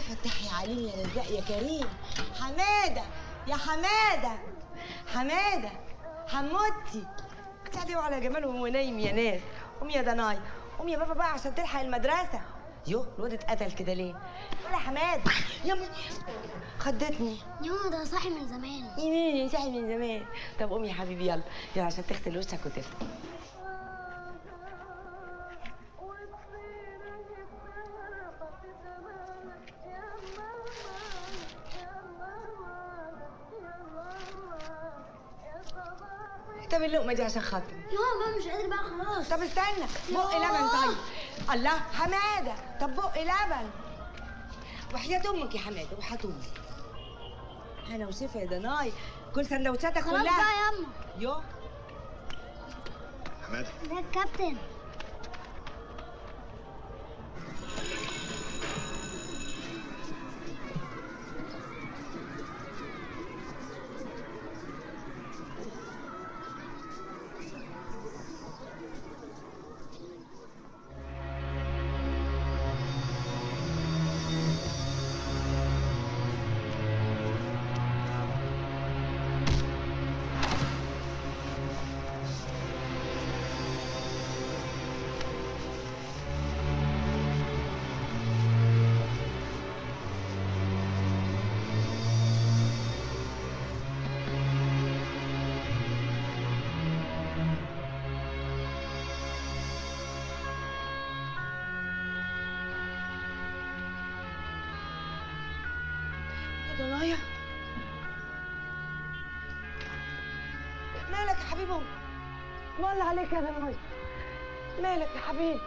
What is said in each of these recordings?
فتحي عليم يا رزاق يا كريم حماده يا حماده حماده حموتي بتساعدي على جمال وهو نايم يا ناس قومي يا دناي قومي يا بابا بقى عشان تلحق المدرسه يو الواد اتقتل كده ليه؟ قول يا حماد يا مني خدتني يوم ده صاحي من زمان يمين صاحي من زمان طب قومي يا حبيبي يلا يلا عشان تغسل وشك وتفطر طب اللقمه دي عشان خاطري يوم بقى مش قادر بقى خلاص طب استنى بق لبن طيب الله حماده طب بق لبن وحياة امك يا حماده وحياة امك انا وشفا يا دناي كل سندوتشاتك خلاص كلها بقى يا اما يو حماده ده الكابتن يا دنايا مالك يا حبيبي مال عليك يا دنايا مالك يا حبيبي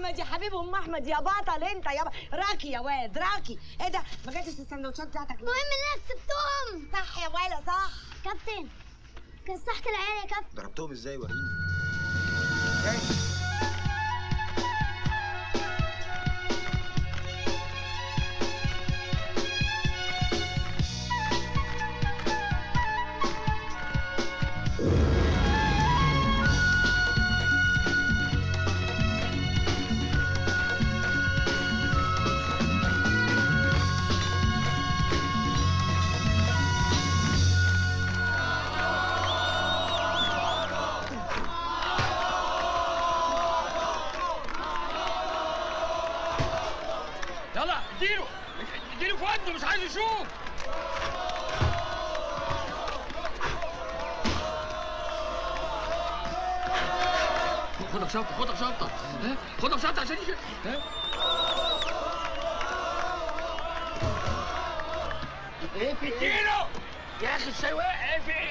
احمد يا حبيب ام احمد يا بطل انت يا ب... راكي يا واد راكي ايه ده ما جاتش السندوتشات بتاعتك ليه؟ المهم ان انا كسبتهم صح يا ولا صح كابتن كسحت العيال يا كابتن ضربتهم ازاي وريني يلا اديله اديله في وقته مش عايز يشوف خدك شنطه خدك شنطه ها خدك شنطه عشان يجي ها ايه في ايه؟ اديله يا اخي الشاي واقع ايه في ايه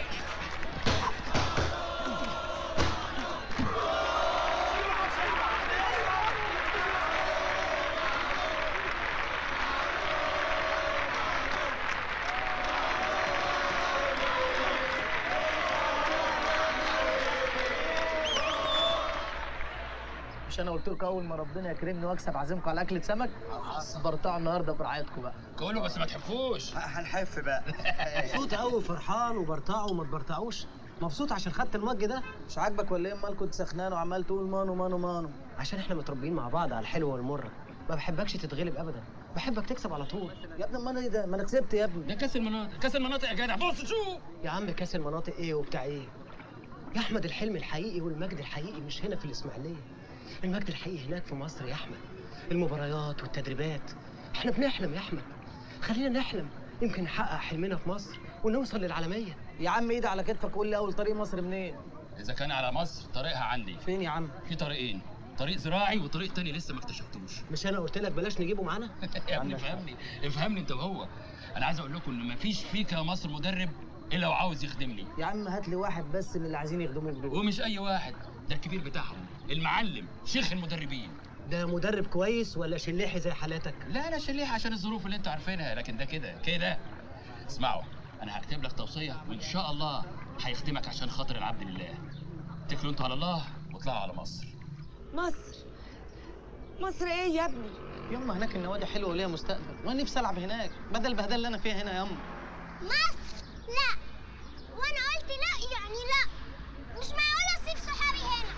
مش انا قلت لكم اول ما ربنا يكرمني واكسب اعزمكم على اكله سمك برطعوا النهارده برعايتكم بقى كله بس ما تحفوش هنحف بقى مبسوط قوي فرحان وبرطعه وما تبرطعوش مبسوط عشان خدت المج ده مش عاجبك ولا ايه امال كنت سخنان وعمال تقول مانو مانو مانو عشان احنا متربيين مع بعض على الحلو والمره ما بحبكش تتغلب ابدا بحبك تكسب على طول يا ابني امال ايه ده ما انا كسبت يا ابني ده كاس المناطق كاس المناطق يا جدع بص شوف يا عم كاس المناطق ايه وبتاع ايه يا احمد الحلم الحقيقي والمجد الحقيقي مش هنا في الاسماعيليه المجد الحقيقي هناك في مصر يا احمد المباريات والتدريبات احنا بنحلم يا احمد خلينا نحلم يمكن نحقق حلمنا في مصر ونوصل للعالميه يا عم ايدي على كتفك قول لي اول طريق مصر منين اذا كان على مصر طريقها عندي فين يا عم في طريقين طريق زراعي وطريق تاني لسه ما اكتشفتوش مش انا قلت لك بلاش نجيبه معانا يا ابني افهمني افهمني انت وهو انا عايز اقول لكم ان مفيش فيك يا مصر مدرب الا وعاوز يخدمني يا عم هات لي واحد بس من اللي عايزين يخدموك دول ومش اي واحد ده الكبير بتاعهم المعلم شيخ المدربين ده مدرب كويس ولا شليحي زي حالاتك لا انا شليح عشان الظروف اللي انتوا عارفينها لكن ده كده كده اسمعوا انا هكتب لك توصيه وان شاء الله هيخدمك عشان خاطر العبد لله اتكلوا انتوا على الله واطلعوا على مصر مصر مصر ايه يا ابني يما هناك النوادي حلوه وليها مستقبل وانا نفسي العب هناك بدل البهدله اللي انا فيها هنا يما مصر لا وانا قلت لا يعني لا مش معقول اسيب صحابي هنا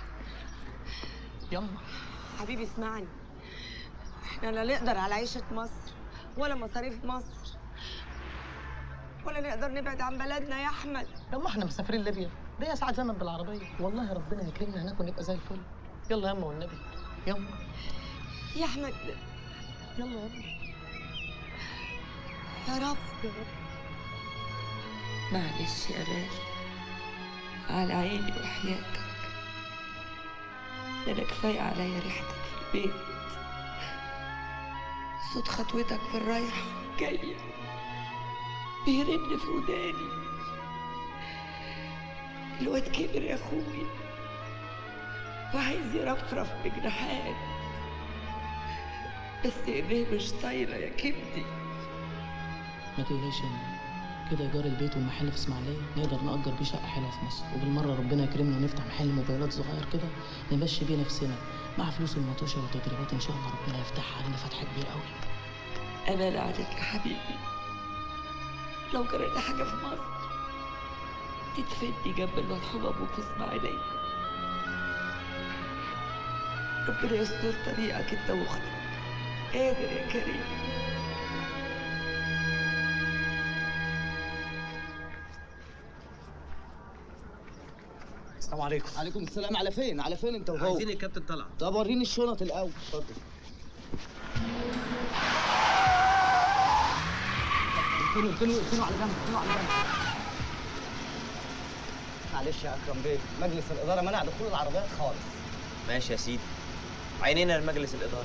يما حبيبي اسمعني احنا لا نقدر على عيشة مصر ولا مصاريف مصر ولا نقدر نبعد عن بلدنا يا احمد يما احنا مسافرين ليبيا ده يا ساعة زمن بالعربية والله ربنا يكرمنا هناك ونبقى زي الفل يلا يما والنبي يما يا احمد يلا يما يا رب معلش يا غالي على عيني وحياتك ده انا كفايه عليا ريحتك في البيت صوت خطوتك في الرايحه والجايه بيرن في وداني الواد كبر يا اخوي وعايز يرفرف بجناحات بس ايديه مش طايله يا كبدي ما تقلقش يا أمي. كده ايجار البيت والمحل في اسماعيليه نقدر نأجر بيه شقه حلوه في مصر وبالمره ربنا يكرمنا ونفتح محل موبايلات صغير كده نمشي بيه نفسنا مع فلوس المطوشه والتدريبات ان شاء الله ربنا يفتحها علينا فتح كبير قوي أمان عليك يا حبيبي لو جرت حاجة في مصر تدفني جنب المرحوم أبوك في إسماعيلية ربنا يستر طريقك أنت وأختك قادر يا كريم السلام عليكم عليكم السلام على فين على فين انت وهو عايزين الكابتن طلع طب وريني الشنط الاول اتفضل اركنوا اركنوا اركنوا على جنب اركنوا على جنب معلش يا اكرم بيه مجلس الاداره منع دخول العربيات خالص ماشي يا سيدي عينينا لمجلس الإدارة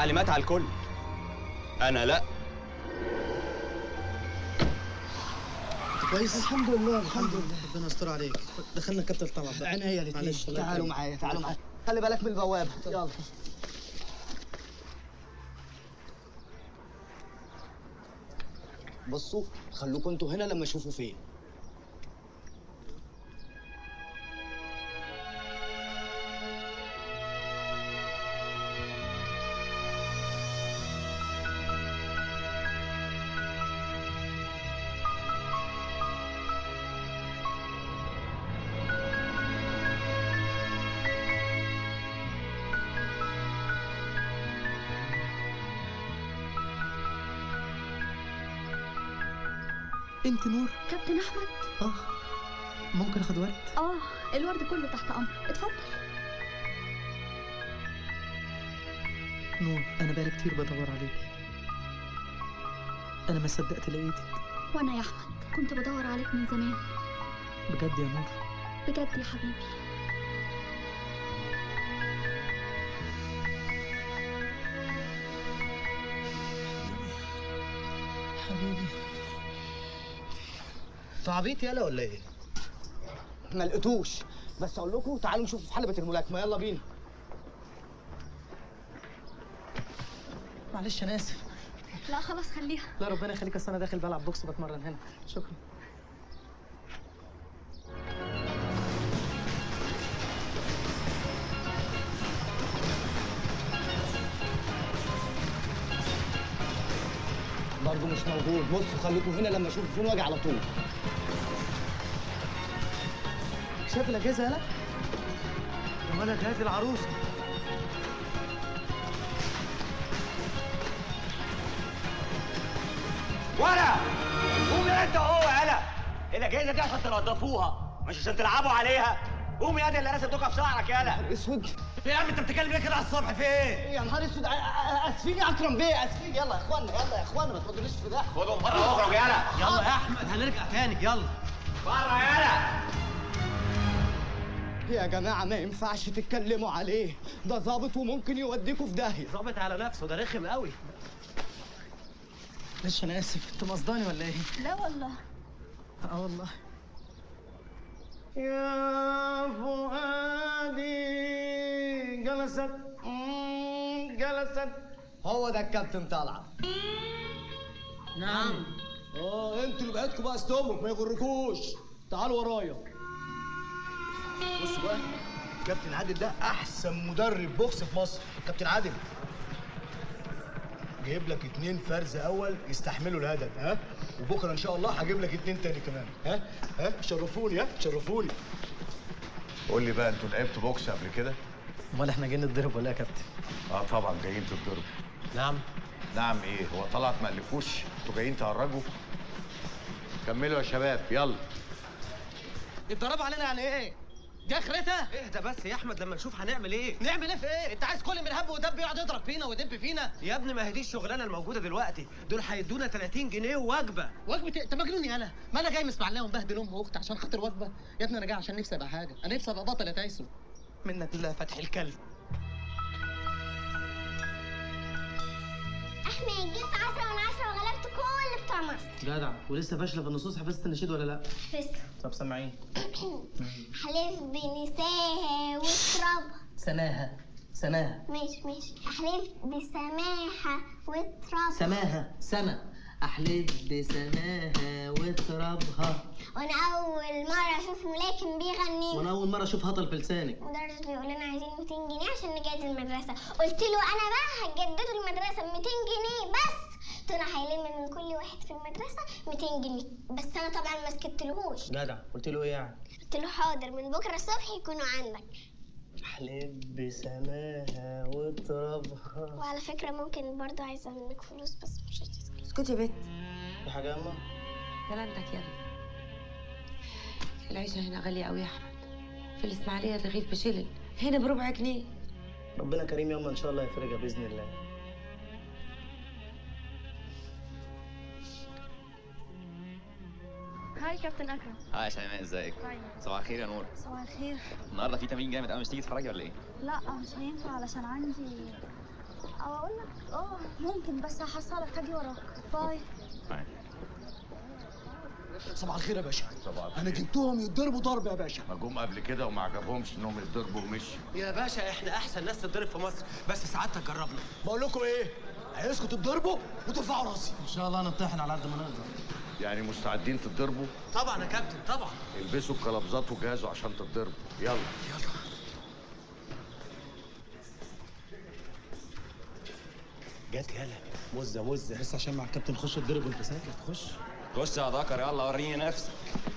تعليمات على الكل انا لا كويس الحمد لله الحمد لله ربنا يستر عليك دخلنا كابتن طلعت بقى عينيا معلش، الاثنين الله تعالوا يكرمك. معايا تعالوا معايا خلي بالك من البوابه يلا بصوا خلوكوا انتوا هنا لما اشوفوا فين انت نور كابتن احمد اه ممكن اخد ورد اه الورد كله تحت امر اتفضل نور انا بقالي كتير بدور عليك انا ما صدقت لقيتك وانا يا احمد كنت بدور عليك من زمان بجد يا نور بجد يا حبيبي حبيبي تعبيط يالا ولا ايه ما لقيتوش بس اقول لكم تعالوا نشوف في حلبة الملاكمة يلا بينا معلش انا اسف لا خلاص خليها لا ربنا يخليك اصل انا داخل بلعب بوكس بتمرن هنا شكرا برضه مش موجود بصوا خليكم هنا لما اشوفوا فين واجي على طول شايف الاجهزه يالا يا ولد هات العروسه ولا قوم يا انت وهو يالا الاجهزه دي عشان تنضفوها مش عشان تلعبوا عليها قوم يا دي اللي راسم دوكا في شعرك يالا اسود يا عم انت بتتكلم ليه كده على الصبح في ايه؟ يا نهار اسود أ- أ- اسفين يا اكرم بيه اسفين يلا يا اخوانا يلا يا اخوانا ما تفضلوش في ده خدهم بره واخرج يالا يلا يا احمد هنرجع تاني يلا بره يالا يا جماعة ما ينفعش تتكلموا عليه ده ظابط وممكن يوديكوا في داهية ظابط على نفسه ده رخم قوي معلش انا اسف انت مصداني ولا ايه لا والله اه والله يا فؤادي جلست مم، جلست هو ده الكابتن طلعت نعم اه انتوا اللي بقيتكم بقى استوموا ما يغركوش تعالوا ورايا بصوا بقى كابتن عادل ده احسن مدرب بوكس في مصر كابتن عادل جايب لك اتنين فرز اول يستحملوا الهدف ها وبكره ان شاء الله هجيب لك اتنين تاني كمان ها ها شرفوني ها شرفوني قول لي بقى انتوا لعبتوا بوكس قبل كده؟ امال احنا جايين نتضرب ولا إيه يا كابتن اه طبعا جايين تتضربوا نعم نعم ايه هو طلعت ما قالكوش انتوا جايين تهرجوا كملوا يا شباب يلا الضرب علينا يعني ايه دي اخرتها اهدى بس يا احمد لما نشوف هنعمل ايه نعمل ايه في ايه انت عايز كل من هب ودب يقعد يضرب فينا ويدب فينا يا ابني ما هي دي الشغلانه الموجوده دلوقتي دول هيدونا 30 جنيه وجبه وجبه إيه؟ انت مجنون يالا ما انا جاي مسمع ومبهدل ام واختي عشان خاطر وجبه يا ابني انا جاي عشان نفسي ابقى حاجه انا نفسي ابقى بطل يا تايسون منك لله فتح الكلب احمد جبت 10 من 10 وغلبت كل بتوع مصر جدع ولسه فاشله في النصوص حفظت النشيد ولا لا فزت طب سمعيني حلف بنساها وترابها سماها سماها ماشي ماشي احلف بسماحة وترابها سماها سما احلف بسماها وترابها وانا اول مرة اشوف ملاكم بيغني وانا اول مره اشوف هطل في لسانك مدرس بيقول لنا عايزين 200 جنيه عشان نجهز المدرسة قلت له انا بقى هجددوا المدرسة ب 200 جنيه بس طلع هيلم من كل واحد في المدرسة 200 جنيه بس انا طبعا ما سكتلهوش جدع قلت له ايه يعني قلت له حاضر من بكرة الصبح يكونوا عندك احلف بسماها وترابها وعلى فكرة ممكن برضه عايزة منك فلوس بس مش هتسكت اسكتي يا بنت في حاجه يا اما سلامتك يا ابني العيشة هنا غالية أوي يا أحمد في الإسماعيلية الرغيف بشيلن هنا بربع جنيه ربنا كريم ياما ان شاء الله يفرجها باذن الله هاي كابتن اكرم اه يا شيماء ازيك طيب صباح الخير يا نور صباح الخير النهارده في تمرين جامد قوي مش تيجي تتفرجي ولا ايه لا مش هينفع علشان عندي او اقول لك اه ممكن بس هحصلك هاجي وراك باي صباح الخير يا باشا طبعا انا جبتهم يتضربوا ضرب يا باشا ما جم قبل كده وما عجبهمش انهم يتضربوا ومشي يا باشا احنا احسن ناس تتضرب في مصر بس ساعتها جربنا بقول لكم ايه عايزكم تتضربوا وترفعوا راسي ان شاء الله نطحن على قد ما نقدر يعني مستعدين تتضربوا طبعا يا كابتن طبعا البسوا القلبزات وجهزوا عشان تتضربوا يلا جت يالا مزه مزه بس عشان مع الكابتن خش اتضرب وانت ساكت خش خش يا ذكر يلا وريني نفسك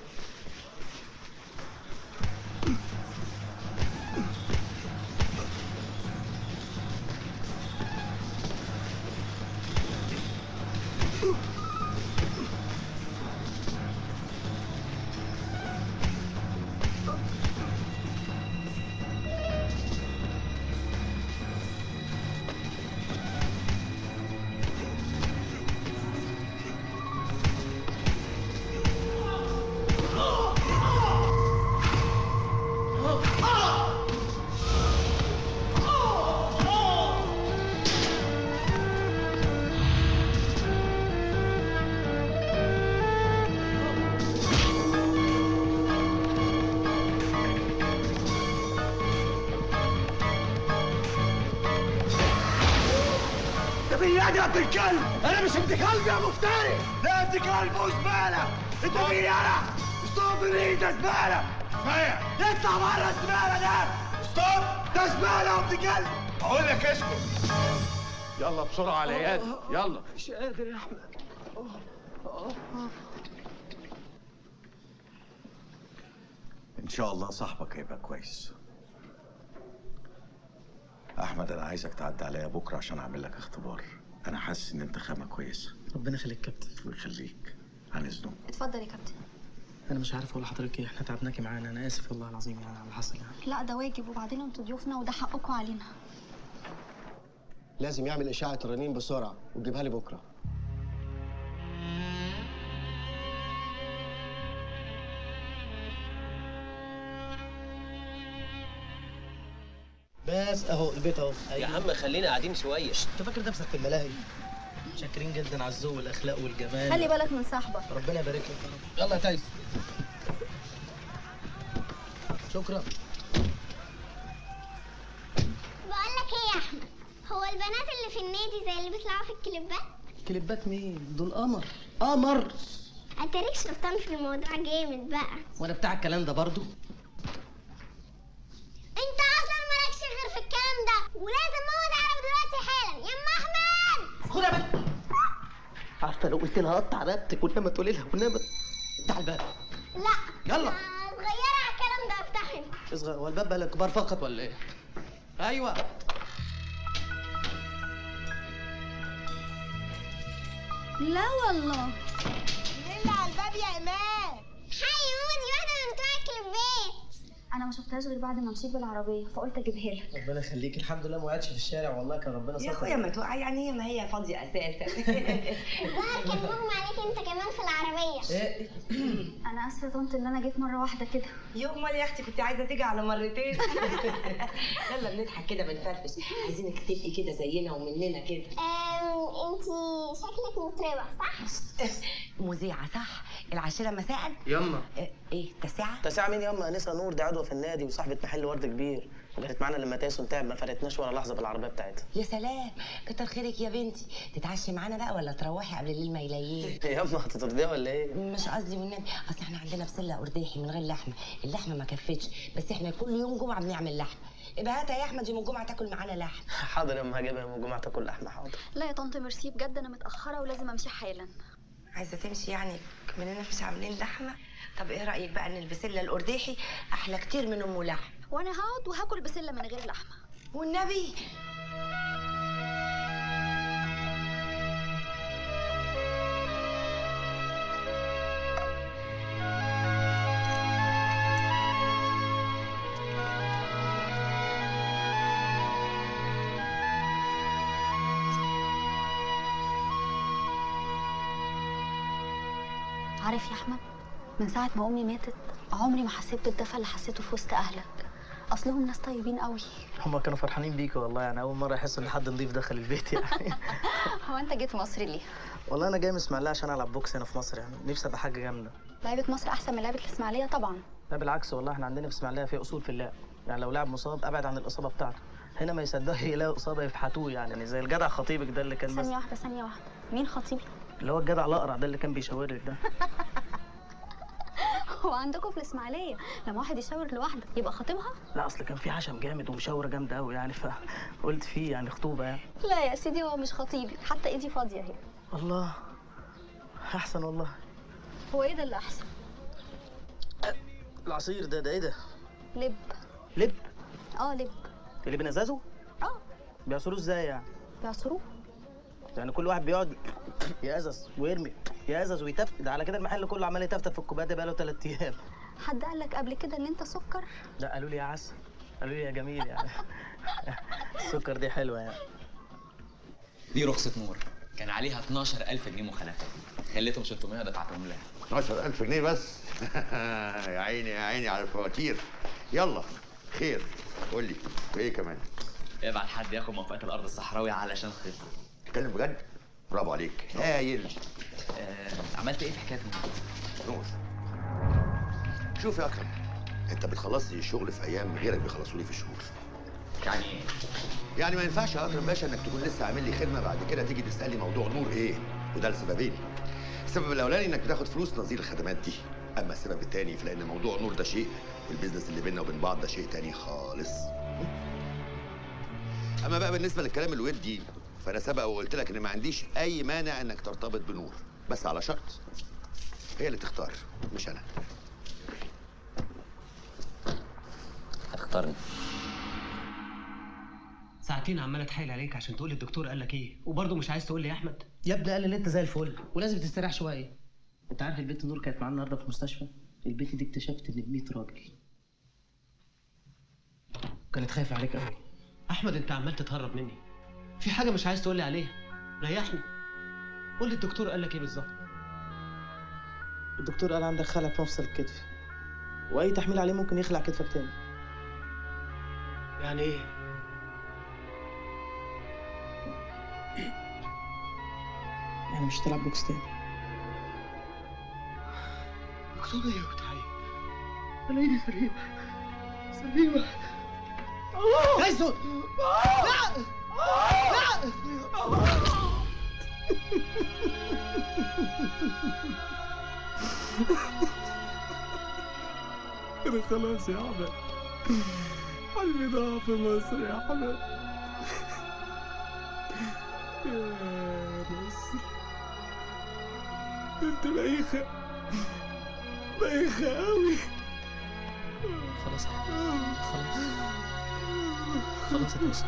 يا بنيادم يا ابن الكلب انا مش ابن كلب يا مفتري لا ابن كلب وزباله انت مين يالا ستوب مين ده زباله كفايه اطلع بره الزباله ده ستوب ده زباله يا ابن كلب اقول لك اسكت يلا بسرعه على اياد يلا مش قادر يا احمد ان شاء الله صاحبك هيبقى كويس احمد انا عايزك تعدي عليا بكره عشان اعمل لك اختبار انا حاسس ان انت خامه كويسه ربنا يخليك كابتن ويخليك عن اذنك اتفضل يا كابتن انا مش عارف اقول لحضرتك ايه احنا تعبناكي معانا انا اسف والله العظيم يعني على اللي حصل يعني لا ده واجب وبعدين انتوا ضيوفنا وده حقكم علينا لازم يعمل اشاعه الرنين بسرعه وتجيبها لي بكره بس اهو البيت اهو يا عم خلينا قاعدين شويه انت فاكر نفسك في الملاهي شاكرين جدا على الذوق والاخلاق والجمال خلي بالك من صاحبك ربنا يبارك لك يا رب يلا يا تايس شكرا بقول لك ايه يا احمد هو البنات اللي في النادي زي اللي بيطلعوا في الكليبات كليبات مين دول قمر قمر اتاريك شرطان في الموضوع جامد بقى وانا بتاع الكلام ده برضو انت اصلا مالكش غير في الكلام ده ولازم اقعد اعرف دلوقتي حالا يا ام احمد خد يا بنت عارفه لو قلت لها قطع رقبتك وانما تقولي لها وانما تعال الباب لا يلا. أنا صغيره على الكلام ده افتح انت اصغر هو الباب بقى للكبار فقط ولا ايه ايوه لا والله مين اللي على الباب يا ايمان حي ماما دي واحده من بتوع الكليبات انا ما شفتهاش غير بعد ما مشيت بالعربيه فقلت اجيبها لك ربنا يخليك الحمد لله ما وقعتش في الشارع والله كان ربنا يا اخويا ما توقع يعني هي ما هي فاضيه اساسا الظاهر كان مغمى عليك انت كمان في العربيه ايه انا اسفه يا طنط ان انا جيت مره واحده كده يوم مال يا اختي كنت عايزه تيجي على مرتين يلا بنضحك كده بنفرفش عايزينك تبقي كده زينا ومننا كده أم، انت شكلك مطربه صح مذيعه صح العاشره مساء يما إيه، ايه التاسعه تساع مين ياما انسه نور دي عضوه في النادي وصاحبه محل ورد كبير وكانت معانا لما تايسون تعب ما فرقتناش ولا لحظه بالعربيه بتاعتها يا سلام كتر خيرك يا بنتي تتعشي معانا بقى ولا تروحي قبل الليل ما يليل ياما هتطرديها ولا ايه؟ مش قصدي والنبي اصل احنا عندنا بسله قرداحي من غير لحمه اللحمه ما كفتش بس احنا كل يوم جمعه بنعمل لحمه يبقى هاتها يا احمد يوم الجمعه تاكل معانا لحمه حاضر ياما هجيبها يوم الجمعه تاكل لحمه حاضر لا يا طنط ميرسي بجد انا متاخره ولازم امشي حالا عايزه تمشي يعني مننا مش عاملين لحمه طب ايه رايك بقى ان البسله القرداحي احلى كتير من ام لحم وانا هقعد وهاكل بسله من غير لحمه والنبي عارف يا احمد من ساعه ما امي ماتت عمري ما حسيت بالدفى اللي حسيته في وسط اهلك اصلهم ناس طيبين قوي هما كانوا فرحانين بيك والله يعني اول مره يحسوا ان حد نضيف دخل البيت يعني هو انت جيت مصر ليه والله انا جاي من اسماعيليه عشان العب بوكس هنا في مصر يعني نفسي ابقى حاجه جامده لعيبه مصر احسن من لعيبه الاسماعيليه طبعا لا بالعكس والله احنا عندنا في اسماعيليه في اصول في اللعب يعني لو لاعب مصاب ابعد عن الاصابه بتاعته هنا ما يصدقوا يلاقوا اصابه يفحتوه يعني, يعني زي الجدع خطيبك ده اللي كان بس ثانيه واحده ثانيه واحده مين خطيبي اللي هو الجدع الاقرع ده اللي كان بيشاور لك ده هو عندكم في الاسماعيليه لما واحد يشاور لوحده يبقى خطيبها لا اصل كان في عشم جامد ومشاوره جامده قوي يعني فقلت فيه يعني خطوبه يعني لا يا سيدي هو مش خطيبي حتى ايدي فاضيه اهي الله احسن والله هو ايه ده اللي احسن العصير ده ده ايه ده لب لب اه لب اللي بنزازه اه بيعصروه ازاي يعني بيعصروه يعني كل واحد بيقعد يأزز ويرمي يأزز ويتفتت ده على كده المحل كله عمال يتفتت في الكوبايات دي بقاله ثلاث ايام حد قال لك قبل كده ان انت سكر لا قالوا لي يا عسل قالوا لي يا جميل يعني السكر دي حلوه يعني دي رخصة نور كان عليها 12000 جنيه مخالفة خليتهم 600 دفعتهم لها 12000 جنيه بس يا عيني يا عيني على الفواتير يلا خير قول لي وايه كمان ابعت حد ياخد موافقة الأرض الصحراوي علشان خطة تتكلم بجد برافو عليك هايل آه، عملت ايه في حكاية نور؟ نور شوف يا اكرم انت بتخلص لي الشغل في ايام غيرك بيخلصوا لي في شهور يعني ايه؟ يعني ما ينفعش يا اكرم باشا انك تكون لسه عامل لي خدمه بعد كده تيجي تسالني موضوع نور ايه وده لسببين السبب الاولاني انك بتاخد فلوس نظير الخدمات دي اما السبب الثاني فلان موضوع نور ده شيء والبيزنس اللي بيننا وبين بعض ده شيء تاني خالص اما بقى بالنسبه للكلام الودي فانا سبق وقلت لك ان ما عنديش اي مانع انك ترتبط بنور بس على شرط هي اللي تختار مش انا هتختارني ساعتين عمال اتحايل عليك عشان تقول لي الدكتور قال لك ايه وبرضه مش عايز تقول لي يا احمد يا ابني قال لي ان انت زي الفل ولازم تستريح شويه انت عارف البنت نور كانت معانا النهارده في المستشفى البنت دي اكتشفت ان ب 100 راجل كانت خايفه عليك قوي احمد انت عمال تتهرب مني في حاجه مش عايز تقول لي عليها ريحني قول لي الدكتور قال لك ايه بالظبط الدكتور قال عندك خلع في مفصل الكتف واي تحميل عليه ممكن يخلع كتفك تاني يعني ايه يعني مش هتلعب بوكس تاني مكتوب ايه يا بتاعي انا ايدي سليمه سليمه تايسون لا لا انا خلاص يا احمد حلمي ضاع في مصر يا احمد يا مصر انت بايخه بايخه قوي خلاص خلاص خلاص يا تايسون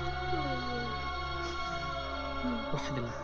وحد الله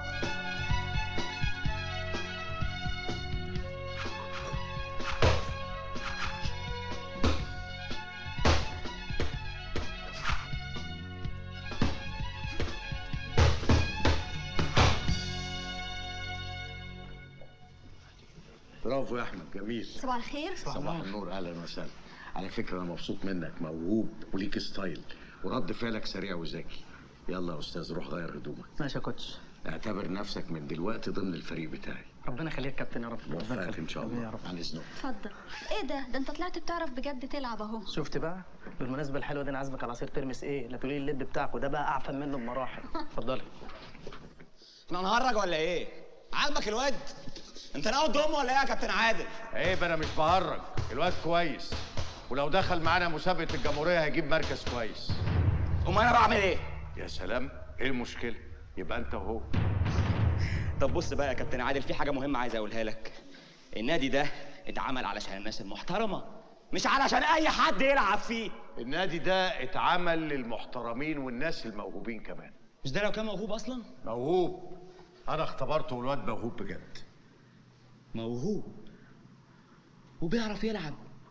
برافو يا احمد جميل صباح الخير صباح النور اهلا وسهلا على فكره انا مبسوط منك موهوب وليك ستايل ورد فعلك سريع وذكي يلا يا استاذ روح غير هدومك ماشي يا كوتش اعتبر نفسك من دلوقتي ضمن الفريق بتاعي ربنا يخليك يا كابتن يا رب ربنا موفقك يخليك. ان شاء آمين يا الله رب عن اذنك اتفضل ايه ده ده انت طلعت بتعرف بجد تلعب اهو شفت بقى بالمناسبه الحلوه دي انا عازمك على عصير ترمس ايه لا تقولي لي اللب بتاعك وده بقى اعفن منه بمراحل اتفضلي احنا نهرج ولا ايه؟ عاجبك الواد؟ انت ناوي تضم ولا ايه يا كابتن عادل؟ عيب انا مش بهرج الواد كويس ولو دخل معانا مسابقه الجمهوريه هيجيب مركز كويس امال انا بعمل ايه؟ يا سلام ايه المشكله يبقى انت وهو طب بص بقى يا كابتن عادل في حاجه مهمه عايز اقولها لك النادي ده اتعمل علشان الناس المحترمه مش علشان اي حد يلعب فيه النادي ده اتعمل للمحترمين والناس الموهوبين كمان مش ده لو كان موهوب اصلا موهوب انا اختبرته والواد موهوب بجد موهوب وبيعرف يلعب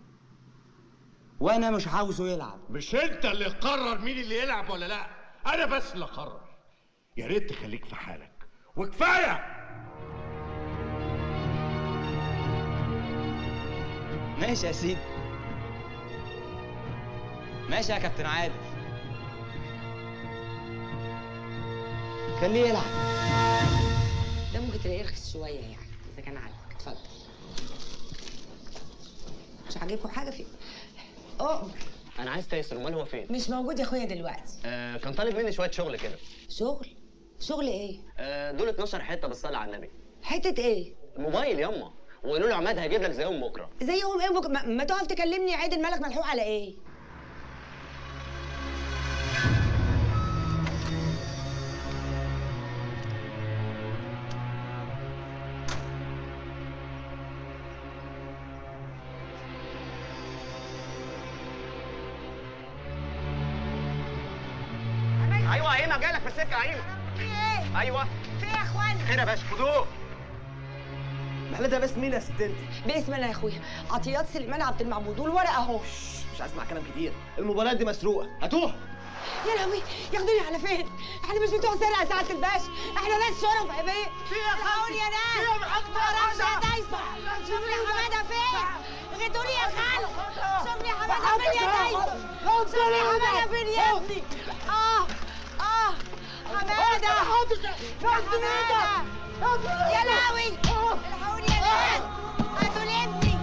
وانا مش عاوزه يلعب مش انت اللي تقرر مين اللي يلعب ولا لا انا بس اللي اقرر يا ريت تخليك في حالك وكفايه ماشي يا سيدي ماشي يا كابتن عادل خليه يلعب ده ممكن تلاقيه رخيص شويه يعني اذا كان عاجبك اتفضل مش عاجبكم حاجه فيه اؤمر انا عايز تيسر امال هو فين مش موجود يا اخويا دلوقتي آه كان طالب مني شويه شغل كده شغل شغل ايه آه دول 12 حته بالصلاه على النبي حته ايه الموبايل ياما وقالوا لي عماد هيجيب لك زيهم بكره زيهم ايه بك... ما, ما تقف تكلمني يا عيد الملك ملحوق على ايه ايوه هنا جاي لك في السكه ايوه في ايه ايوه في ايه يا اخوان خير يا باشا خدوه محلتها باسم مين يا ست انت؟ باسم انا يا اخويا عطيات سليمان عبد المعبود والورقه اهو مش هسمع كلام كتير الموبايلات دي مسروقه هاتوها يا لهوي ياخدوني على فين؟ احنا مش بتوع سرقه يا سعاده الباشا احنا ناس شرف يا بيه الحقوني يا ناس ما اعرفش يا دايسه شوف لي حماده فين غدوني يا خالو شوف لي حماده فين يا دايسه شوف لي حماده فين يا ابني اه اه حماده يا حماده يا لهوي الحقوني يا ناس هاتوا لي ابني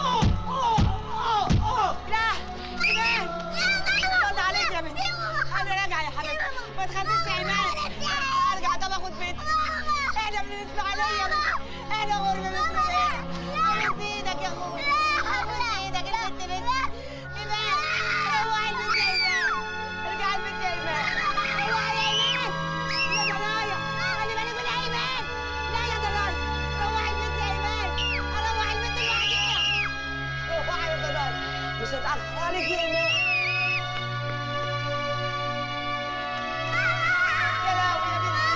لا ايمان صلي عليك يا بنتي انا راجعه يا حبيبتي ما تخليش يا ايمان ارجع طب اخد بيتي احنا من الاسماعيليه بس احنا غرب من الاسماعيليه ابوس ايدك يا اخويا ابوس ايدك البنت بنتي ايمان اوعي البنت يا ايمان ارجع البنت يا ايمان اوعي يا ايمان يا دنايا خلي بالك من ايمان لا يا دنايا روحي البنت يا ايمان اروح البنت لوحديها اوعي يا دنايا مش هتاخر عليك يا ايمان يا لهوي يا بنتي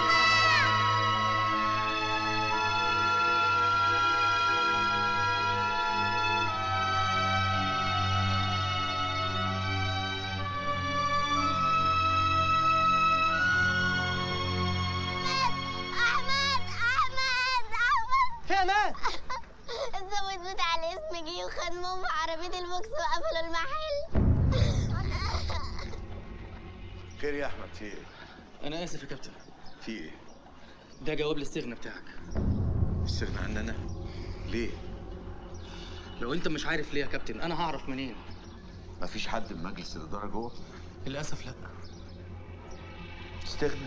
احمد احمد احمد في امان الزبون بتاع الاسم جه وخد ماما في عربيه البوكس وقفلوا المحل خير يا احمد في ايه؟ انا اسف يا كابتن في ايه؟ ده جواب الاستغنى بتاعك استغنى عني انا؟ ليه؟ لو انت مش عارف ليه يا كابتن انا هعرف منين مفيش حد من مجلس الاداره جوه؟ للاسف لا استغنى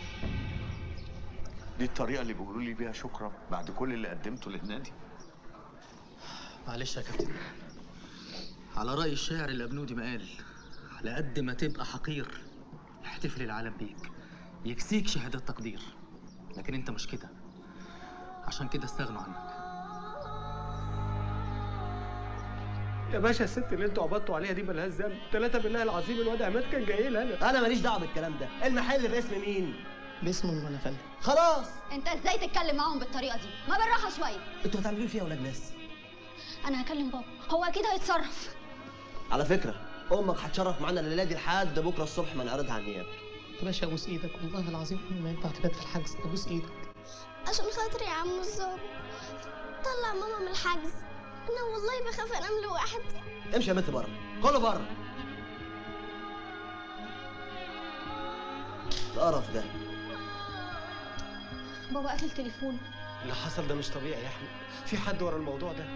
دي الطريقه اللي بيقولوا لي بيها شكرا بعد كل اللي قدمته للنادي معلش يا كابتن على رأي الشاعر الأبنودي ما قال على قد ما تبقى حقير يحتفل العالم بيك يكسيك شهادات تقدير لكن انت مش كده عشان كده استغنوا عنك يا باشا الست اللي انتوا عبطتوا عليها دي ملهاش ذنب ثلاثة بالله العظيم الواد عماد كان جاي لي انا انا ماليش دعوه بالكلام ده المحل باسم مين باسم المولى فندم خلاص انت ازاي تتكلم معاهم بالطريقه دي ما بالراحه شويه انتوا هتعملوا ايه فيها يا ولاد ناس انا هكلم بابا هو اكيد هيتصرف على فكره امك هتشرف معانا الليله دي لحد بكره الصبح ما نعرضها على النيابه يا باشا ابوس ايدك والله العظيم ما ينفع تبات في الحجز ابوس ايدك عشان خاطري يا عم الظابط طلع ماما من الحجز انا والله بخاف انام لوحدي امشي يا بنت بره كله بره القرف ده بابا قفل تليفونه اللي حصل ده مش طبيعي يا احمد في حد ورا الموضوع ده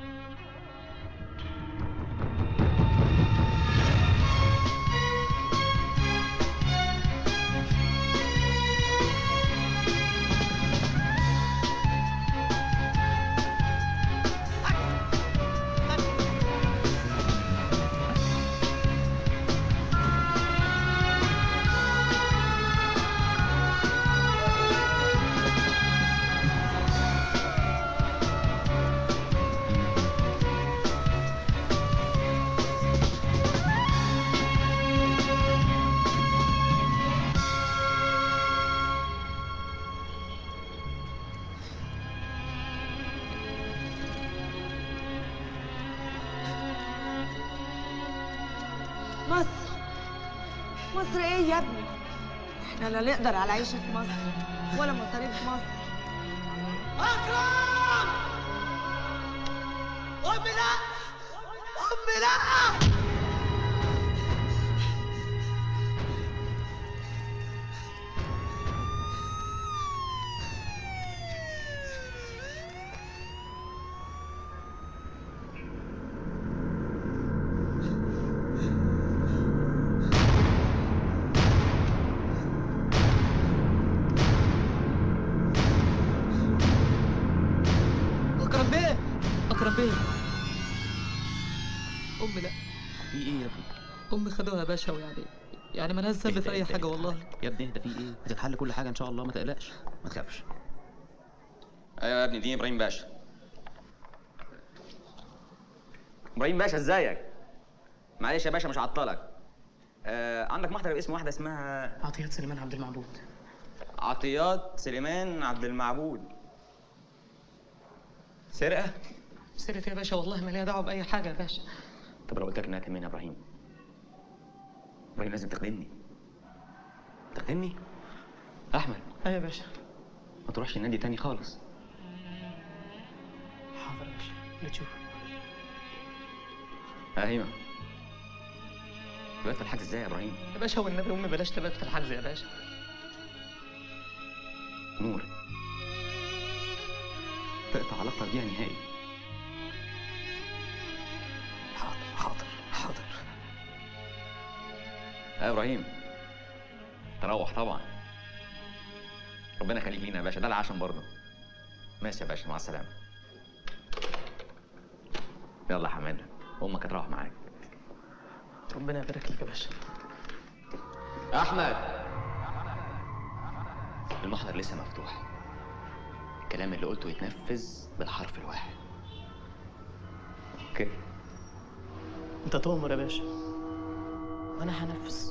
مصر مصر ايه يا ابني احنا لا نقدر على عيشه في مصر ولا مصاريف مصر اكرم امي لا امي لا اكرم بيه امي لا في ايه يا ابني امي خدوها يا باشا ويعني يعني مالهاش ذنب في اهدى، اي اهدى، حاجه اهدى. والله يا ابني اهدى في ايه هتتحل كل حاجه ان شاء الله ما تقلقش ما تخافش ايوه يا ابني دي ابراهيم باشا ابراهيم باشا ازيك معلش يا باشا مش هعطلك آه عندك محضر باسم واحده اسمها عطيات سليمان عبد المعبود عطيات سليمان عبد المعبود سرقه سيرت يا باشا والله ما ليها دعوه باي حاجه يا باشا طب لو قلت لك انها كمان يا ابراهيم ابراهيم لازم تخدمني تخدمني احمد ايوه يا باشا ما تروحش النادي تاني خالص حاضر يا باشا اللي تشوفه ايوه دلوقتي الحاجز ازاي يا ابراهيم يا باشا والنبي امي بلاش تبات في الحجز يا باشا نور تقطع علاقتك بيها نهائي حاضر حاضر حاضر يا ابراهيم تروح طبعا ربنا يخليك لينا يا باشا ده العشم برضه ماشي يا باشا مع السلامه يلا يا حماده امك هتروح معاك ربنا يبارك لك يا باشا احمد المحضر لسه مفتوح الكلام اللي قلته يتنفذ بالحرف الواحد اوكي انت تؤمر يا باشا وانا هنفذ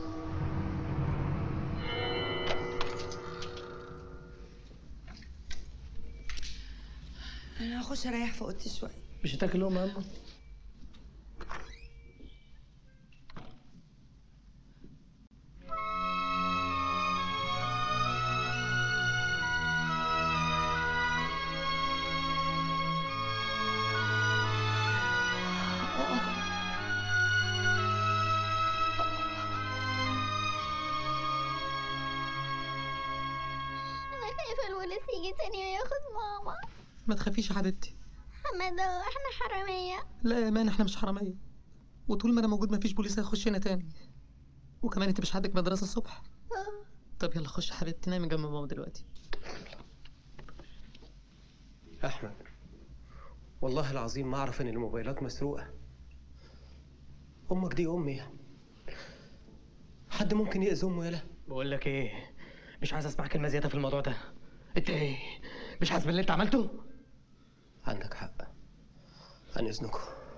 انا هخش اريح في اوضتي شويه مش هتاكل لهم يا اما انا خايفه الولد يجي تاني وياخد ماما ما تخافيش يا حبيبتي حماده احنا حراميه لا يا مان احنا مش حراميه وطول ما انا موجود مفيش بوليس هيخش هنا تاني وكمان انت مش عندك مدرسه الصبح طب يلا خش يا حبيبتي نامي جنب ماما دلوقتي احمد والله العظيم ما اعرف ان الموبايلات مسروقه امك دي امي حد ممكن يأذي امه يالا بقول لك ايه مش عايز اسمع كلمه زياده في الموضوع ده انت ايه مش حاسس باللي انت عملته عندك حق عن اذنكم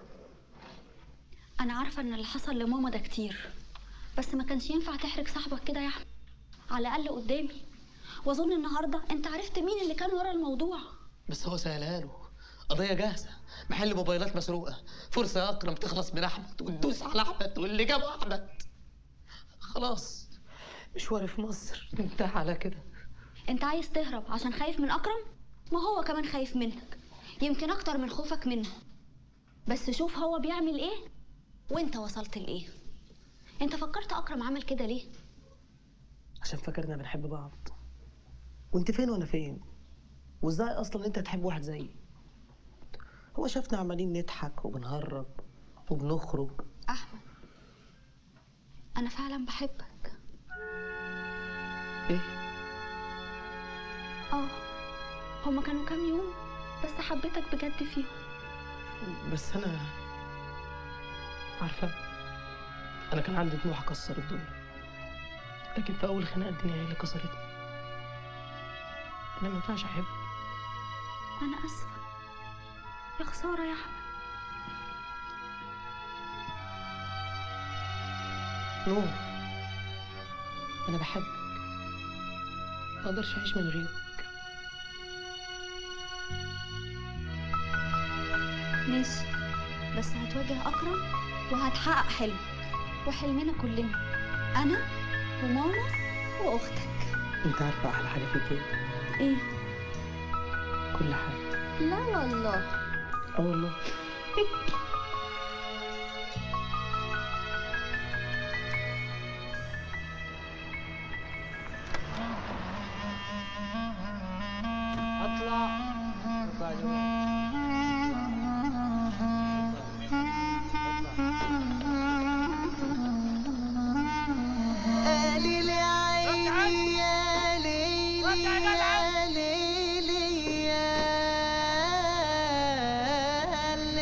انا عارفه ان اللي حصل لماما ده كتير بس ما كانش ينفع تحرج صاحبك كده يا احمد على الاقل قدامي واظن النهارده انت عرفت مين اللي كان ورا الموضوع بس هو سهلها له قضيه جاهزه محل موبايلات مسروقه فرصه يا اكرم تخلص من احمد وتدوس على احمد واللي جابه احمد خلاص مشواري في مصر انتهى على كده انت عايز تهرب عشان خايف من اكرم ما هو كمان خايف منك يمكن اكتر من خوفك منه بس شوف هو بيعمل ايه وانت وصلت لايه انت فكرت اكرم عمل كده ليه عشان فاكرنا بنحب بعض وانت فين وانا فين وازاي اصلا انت تحب واحد زيي هو شافنا عمالين نضحك وبنهرب وبنخرج احمد انا فعلا بحبك ايه اه هما كانوا كام يوم بس حبيتك بجد فيهم بس انا عارفه انا كان عندي طموح اكسر الدنيا لكن في اول خناقه الدنيا هي اللي كسرتني انا ما ينفعش احب انا اسفه يا خساره يا احمد نور انا بحبك ما اقدرش اعيش من غيرك ماشي بس هتواجه اكرم وهتحقق حلمك وحلمنا كلنا انا وماما واختك انت عارفه احلى حاجه فيك ايه ايه كل حاجه لا والله اه والله اطلع ليلي يا عيني يا ليلي يا ليلي يا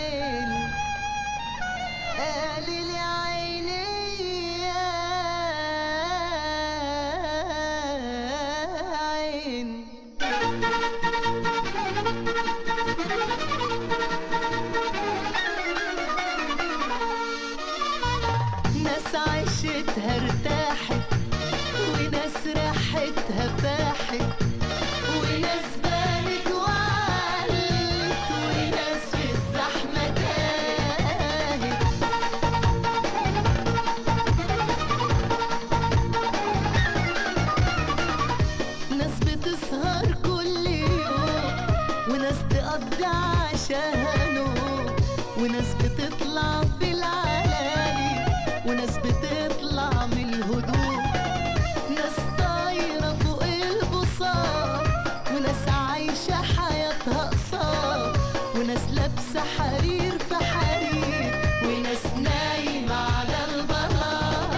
نفسيتها ارتاحت وناس راحتها فاحت وناس بانت وعلت وناس في الزحمة تاهت ناس بتسهر كل يوم وناس تقضي عشاها نوم وناس بتطلع في العلالي وناس بتطلع من الهدوء ناس طايرة فوق البساط وناس عايشة حياتها قصار وناس لابسة حرير في حرير وناس نايمة على البلاط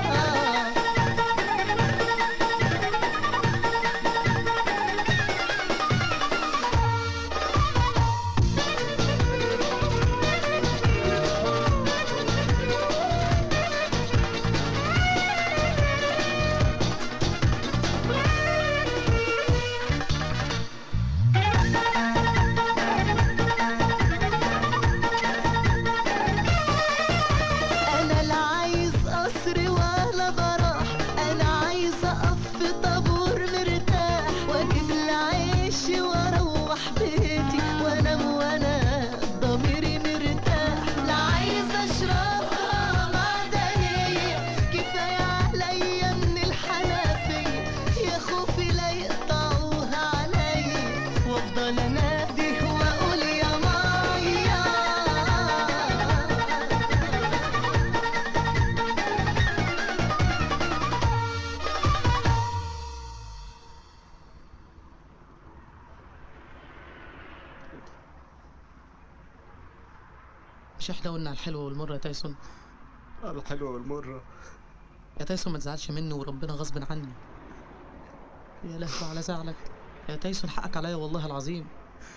انا لا عايز قصر ولا براح انا عايز اقف في طابور مرتاح واجيب العيش واروح بيتي وانام وانا ضميري مرتاح لا عايز اشربها معدنية كفاية عليا من الحنفية يا خوفي لا يقطعوها عليا وافضل انادي واقول يا مايا مش احنا قلنا على الحلوة والمرة يا تايسون الحلوة والمرة يا تايسون ما تزعلش مني وربنا غصب عني يا لهوي على زعلك يا تايسون حقك عليا والله العظيم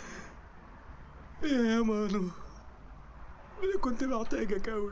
يا مانو انا كنت محتاجك اوي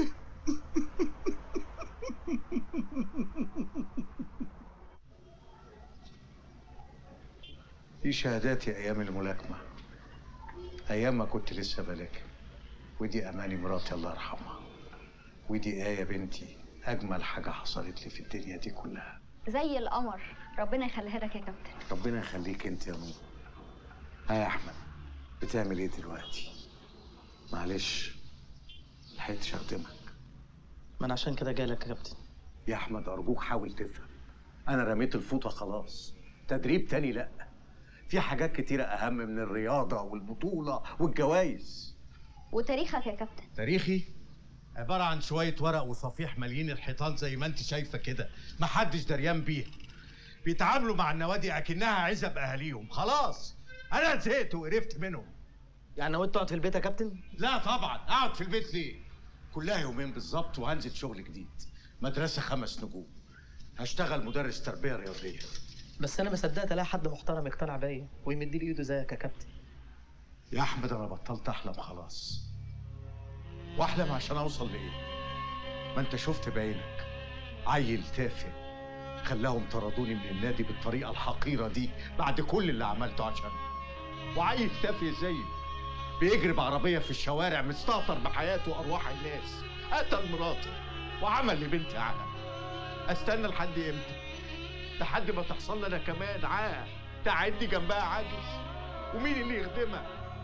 دي شهاداتي ايام الملاكمه ايام ما كنت لسه بلاكم ودي اماني مراتي الله يرحمها ودي ايه بنتي اجمل حاجه حصلت لي في الدنيا دي كلها زي القمر ربنا يخليها لك يا كابتن ربنا يخليك انت يا نور ها يا احمد بتعمل ايه دلوقتي معلش لحقتش اخدمك ما انا عشان كده جايلك يا كابتن يا احمد ارجوك حاول تفهم انا رميت الفوطه خلاص تدريب تاني لا في حاجات كتيره اهم من الرياضه والبطوله والجوائز وتاريخك يا كابتن تاريخي عبارة عن شوية ورق وصفيح مالين الحيطان زي ما انت شايفة كده محدش دريان بيها بيتعاملوا مع النوادي اكنها عزب اهاليهم خلاص انا زهقت وقرفت منهم يعني نويت تقعد في البيت يا كابتن لا طبعا اقعد في البيت ليه كلها يومين بالظبط وهنزل شغل جديد مدرسة خمس نجوم هشتغل مدرس تربية رياضية بس انا ما صدقت الاقي حد محترم يقتنع بيا ويمد لي ايده زيك يا كابتن يا احمد انا بطلت احلم خلاص واحلم عشان اوصل لايه ما انت شفت بعينك عيل تافه خلاهم طردوني من النادي بالطريقه الحقيره دي بعد كل اللي عملته عشانه وعيل تافه زيي بيجري بعربيه في الشوارع مستهتر بحياته وارواح الناس قتل مراتي وعمل لبنتي عقل استنى لحد امتى لحد ما تحصل لي انا كمان عاه تعدي جنبها عاجز ومين اللي يخدمها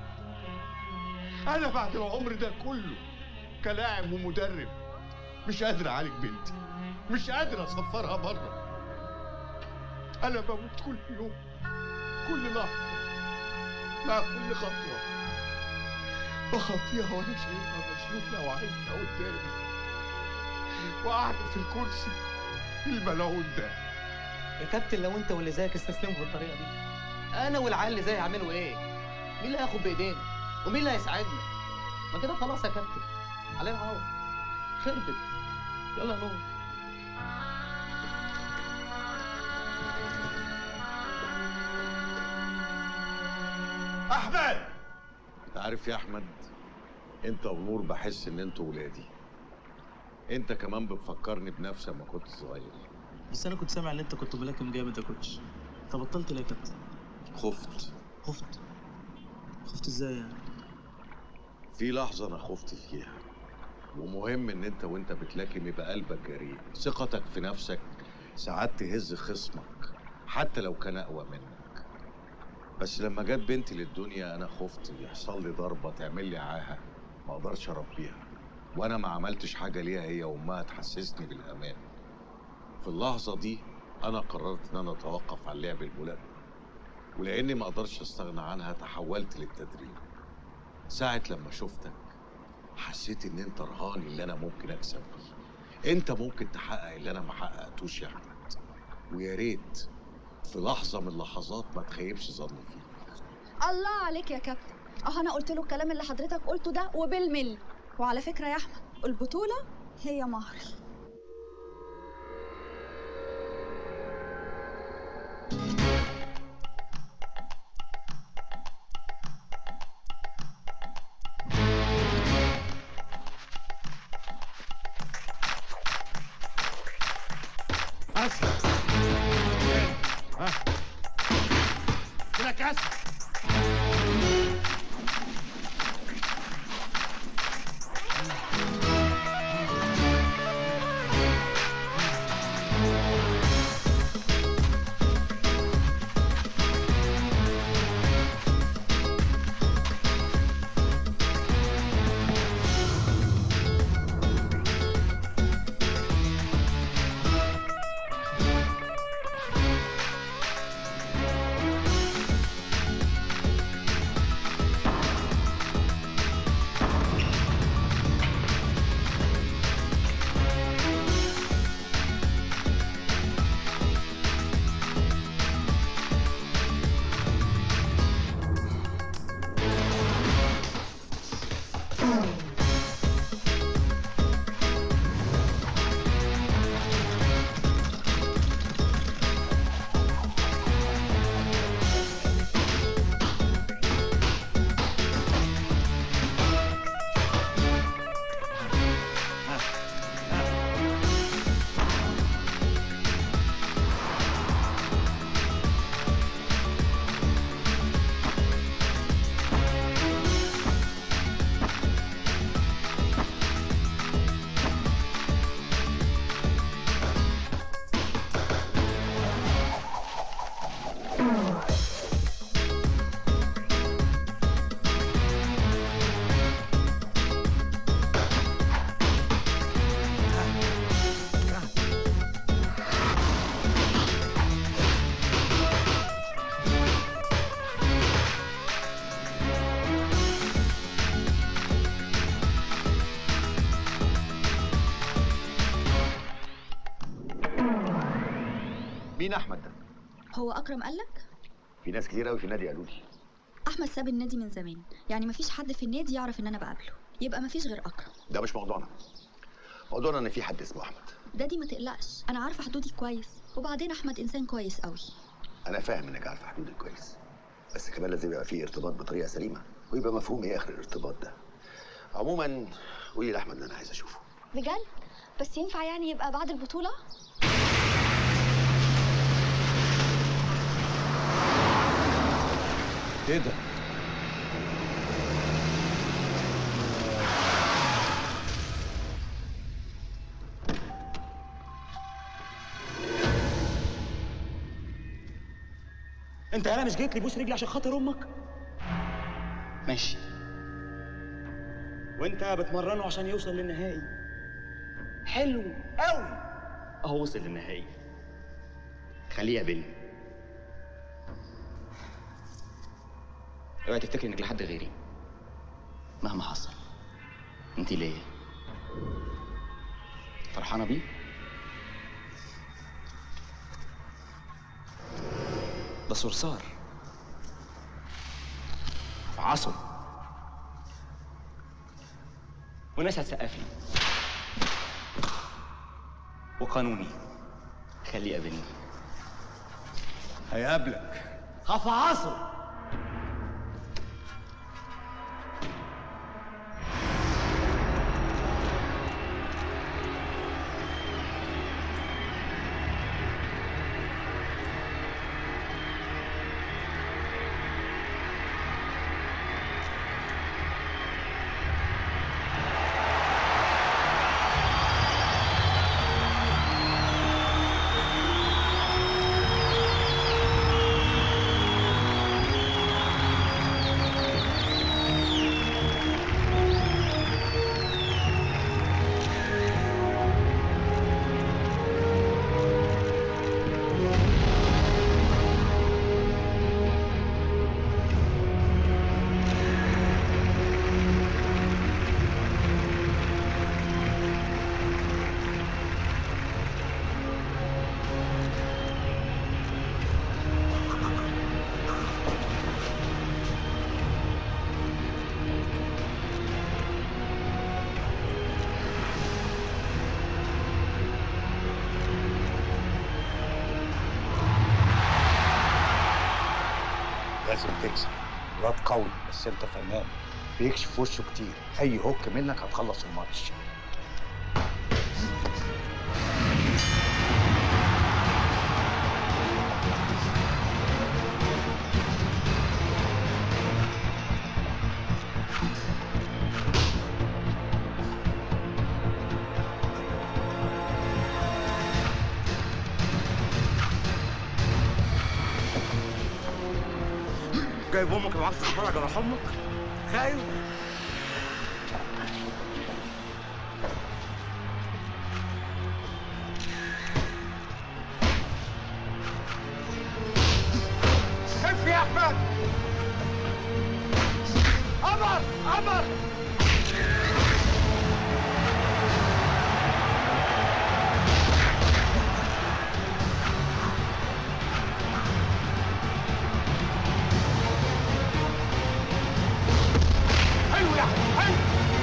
انا بعد العمر ده كله كلاعب ومدرب مش قادر اعالج بنتي مش قادر اسفرها بره انا بموت كل يوم كل لحظه مع كل خطوه بخطيها وانا شايفها مشلوله وعايشه قدامي وقاعده في الكرسي الملعون ده يا كابتن لو انت واللي زيك استسلموا بالطريقه دي انا والعيال اللي زيي هيعملوا ايه مين اللي هياخد بايدينا ومين اللي هيساعدنا ما كده خلاص يا كابتن علينا عوض خربت يلا يا نور احمد انت عارف يا احمد انت ونور بحس ان انتوا ولادي انت كمان بتفكرني بنفسي لما كنت صغير بس انا كنت سامع ان انت كنت ملاكم جامد يا كوتش انت بطلت ليه يا كابتن خفت خفت خفت ازاي يعني في لحظة أنا خفت فيها ومهم ان انت وانت بتلاكم يبقى قلبك جريء ثقتك في نفسك ساعات تهز خصمك حتى لو كان اقوى منك بس لما جت بنتي للدنيا انا خفت يحصل لي ضربه تعمل لي عاهه ما اقدرش اربيها وانا ما عملتش حاجه ليها هي وامها تحسسني بالامان في اللحظه دي انا قررت ان انا اتوقف عن لعب الملاكمه ولاني ما اقدرش استغنى عنها تحولت للتدريب ساعه لما شفتك حسيت ان انت رهاني اللي انا ممكن اكسب بيه انت ممكن تحقق اللي انا ما حققتوش يا احمد ويا ريت في لحظه من اللحظات ما تخيبش ظني فيك الله عليك يا كابتن اه انا قلت له الكلام اللي حضرتك قلته ده وبالملي وعلى فكره يا احمد البطوله هي مهر اسد ها لك اسد مين احمد ده هو اكرم قالك في ناس كتير قوي في النادي قالوا لي احمد ساب النادي من زمان يعني مفيش حد في النادي يعرف ان انا بقابله يبقى مفيش غير اكرم ده مش موضوعنا موضوعنا ان في حد اسمه احمد دادي ما تقلقش انا عارفه حدودي كويس وبعدين احمد انسان كويس قوي انا فاهم انك عارفه حدودك كويس بس كمان لازم يبقى في ارتباط بطريقه سليمه ويبقى مفهوم ايه اخر الارتباط ده عموما قولي لاحمد ان انا عايز اشوفه بجد بس ينفع يعني يبقى بعد البطوله ايه ده انت انا مش جيت لي بوس رجلي عشان خاطر امك ماشي وانت بتمرنه عشان يوصل للنهائي حلو قوي اهو وصل للنهائي خليه يقابلني اوعي تفتكري انك لحد غيري مهما حصل انت ليا فرحانه بيه ده صرصار في عصر وناس هتسقف لي وقانوني خليه يقابلني هيقابلك خف عصر لازم تكسب الواد قوي بس انت فنان بيكشف وشه كتير اي هوك منك هتخلص الماتش جايب امك معاك تتفرج على امك خايف خف يا احمد قمر قمر حلو يا احمد حلو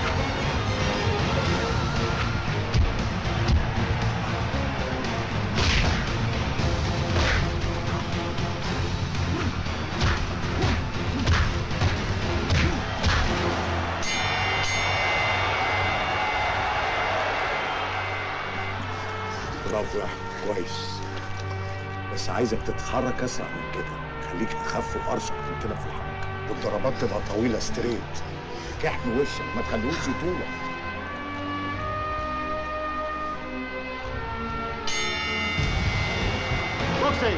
برافو يا احمد كويس بس عايزك تتحرك اسرع من كده خليك اخف وارشق من كده في الحركه والضربات تبقى طويله ستريت كحم وشك ما تخليهوش يطولك روكسي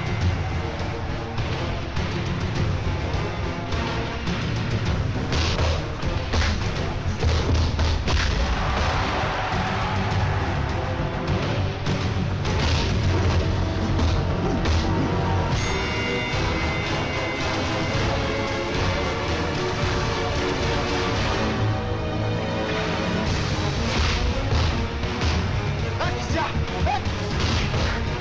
ركز يا احمد ركز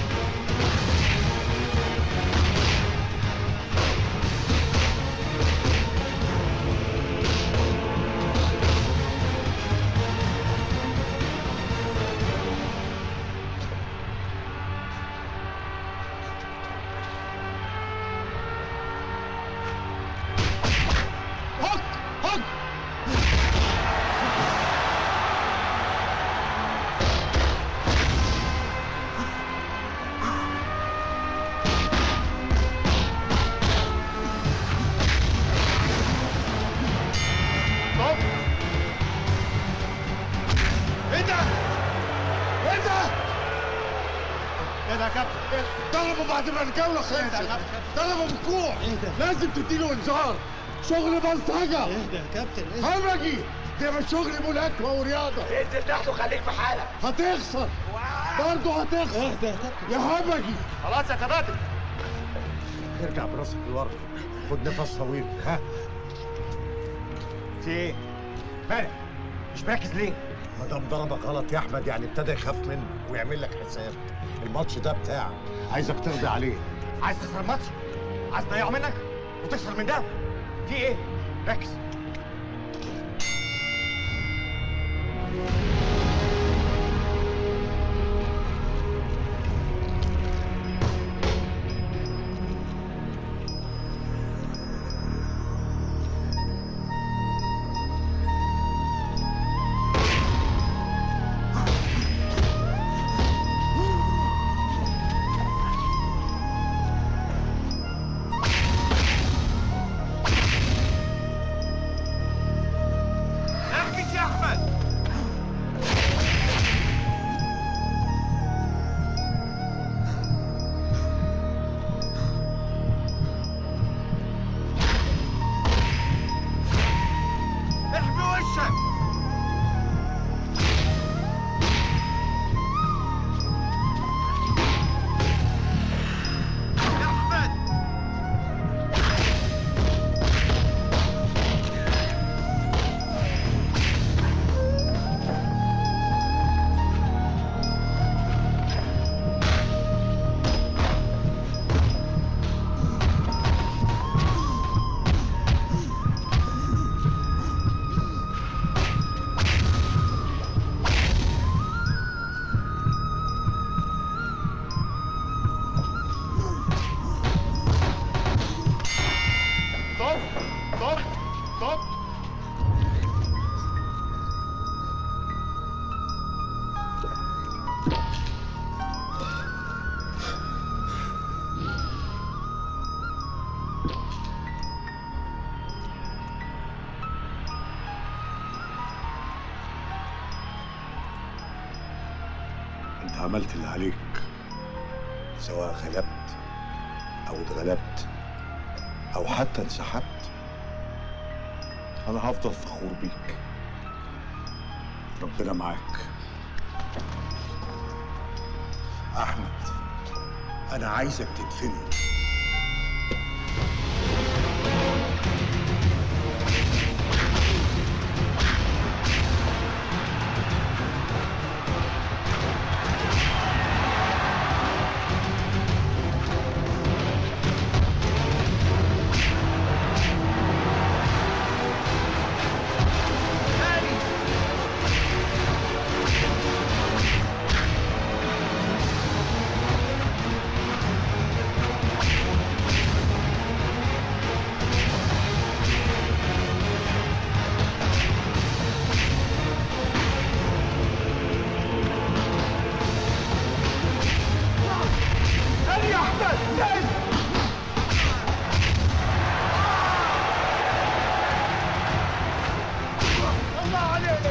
هوك هوك ستوب ايه ده؟ ايه ده؟ ايه ده يا كابتن؟ إيه ده؟ ضربه بعد ما الجوله خلصت ضربه بالكوع لازم تديله انذار شغل بلطجه اهدى يا كابتن اهدى همجي ده مش شغل ملاكمه ورياضه انزل تحت وخليك في حالك هتخسر برضه هتخسر اهدى يا كابتن يا همجي خلاص يا كباتن ارجع براسك لورا خد نفس طويل ها في ايه؟ مالك؟ مش مركز ليه؟ ما دام ضربك غلط يا احمد يعني ابتدى يخاف منك ويعمل لك حساب الماتش ده بتاعك عايزك ترضي عليه عايز تخسر الماتش؟ عايز تضيعه منك؟ وتخسر من ده؟ في ايه؟ ركز ركز يا احمد احمي وشك يا احمد انت عملت اللي عليك سواء غلبت او اتغلبت او حتى انسحبت انا هفضل فخور بيك ربنا معاك احمد انا عايزك تدفني هاني يا احمد هاني الله عليك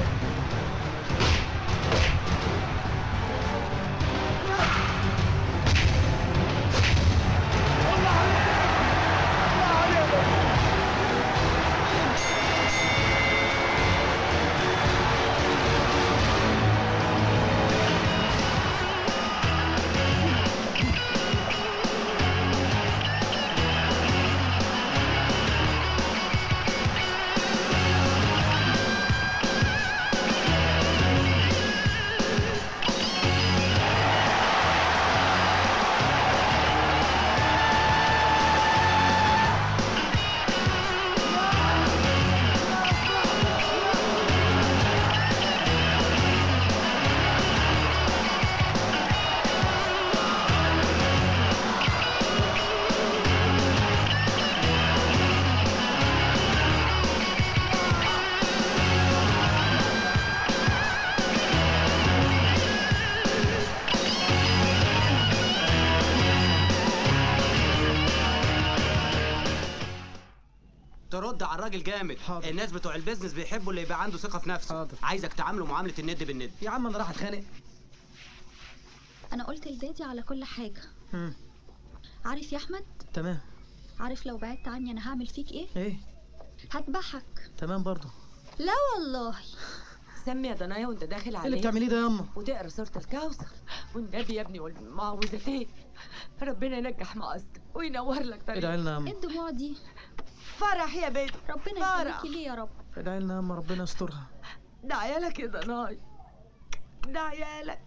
ترد على الراجل جامد حاضر. الناس بتوع البيزنس بيحبوا اللي يبقى عنده ثقه في نفسه حاضر. عايزك تعامله معامله الند بالند يا عم انا راح اتخانق انا قلت لدادي على كل حاجه مم. عارف يا احمد تمام عارف لو بعدت عني انا هعمل فيك ايه ايه هذبحك تمام برضه لا والله سمي يا دنيا وانت داخل عليه اللي بتعمليه ده ياما؟ وتقرا سوره الكوثر والنبي يا ابني والمعوذتين ربنا ينجح مقصدك وينور لك طريق ادعي لنا يا أما. ايه الدموع دي فرح يا بنت ربنا فرح. يخليكي ليه يا رب ادعي لنا يا اما ربنا يسترها ده عيالك يا دناي ده عيالك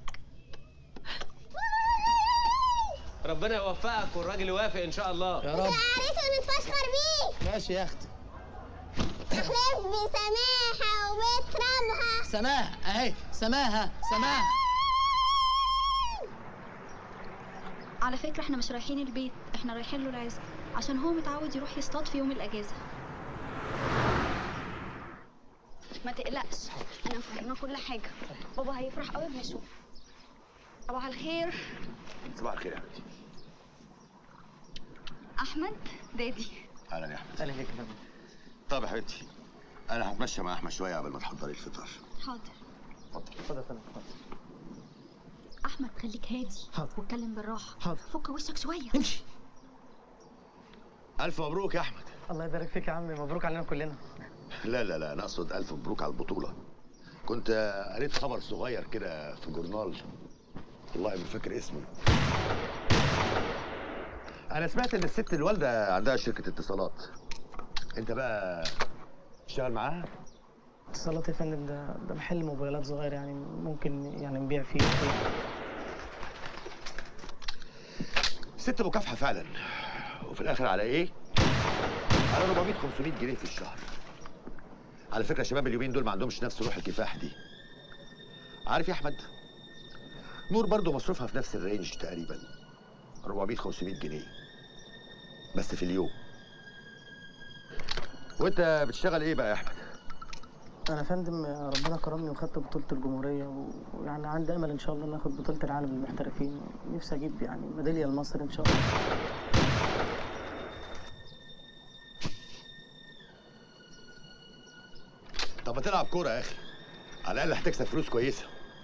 ربنا يوفقك والراجل يوافق ان شاء الله يا رب عريس نتفشخر بيه ماشي يا اختي احلف بسماحة وبترابها سماها اهي سماها سماها على فكره احنا مش رايحين البيت احنا رايحين له العزم عشان هو متعود يروح يصطاد في يوم الاجازه ما تقلقش انا مفهمه كل حاجه بابا هيفرح قوي بنشوف صباح الخير صباح الخير يا حبيبتي احمد دادي اهلا يا احمد اهلا بيك طب يا حبيبتي انا هتمشى مع احمد شويه قبل ما تحضري الفطار حاضر اتفضل يا فندم احمد خليك هادي حاضر. واتكلم بالراحه حاضر. فك وشك شويه امشي الف مبروك يا احمد الله يبارك فيك يا عمي مبروك علينا كلنا لا لا لا انا اقصد الف مبروك على البطوله كنت آه، قريت خبر صغير كده في جورنال والله ما فاكر اسمه انا سمعت ان الست الوالده عندها شركه اتصالات انت بقى تشتغل معاها اتصالات يا فندم ده ده محل موبايلات صغير يعني ممكن يعني نبيع فيه ست مكافحه فعلا وفي الاخر على ايه على 400 500 جنيه في الشهر على فكره شباب اليومين دول ما عندهمش نفس روح الكفاح دي عارف يا احمد نور برضه مصروفها في نفس الرينج تقريبا 400 500 جنيه بس في اليوم وانت بتشتغل ايه بقى يا احمد انا يا فندم ربنا كرمني وخدت بطوله الجمهوريه و- ويعني عندي امل ان شاء الله ان اخد بطوله العالم للمحترفين نفسي اجيب يعني ميداليه لمصر ان شاء الله طب ما تلعب كوره يا اخي على الاقل هتكسب فلوس كويسه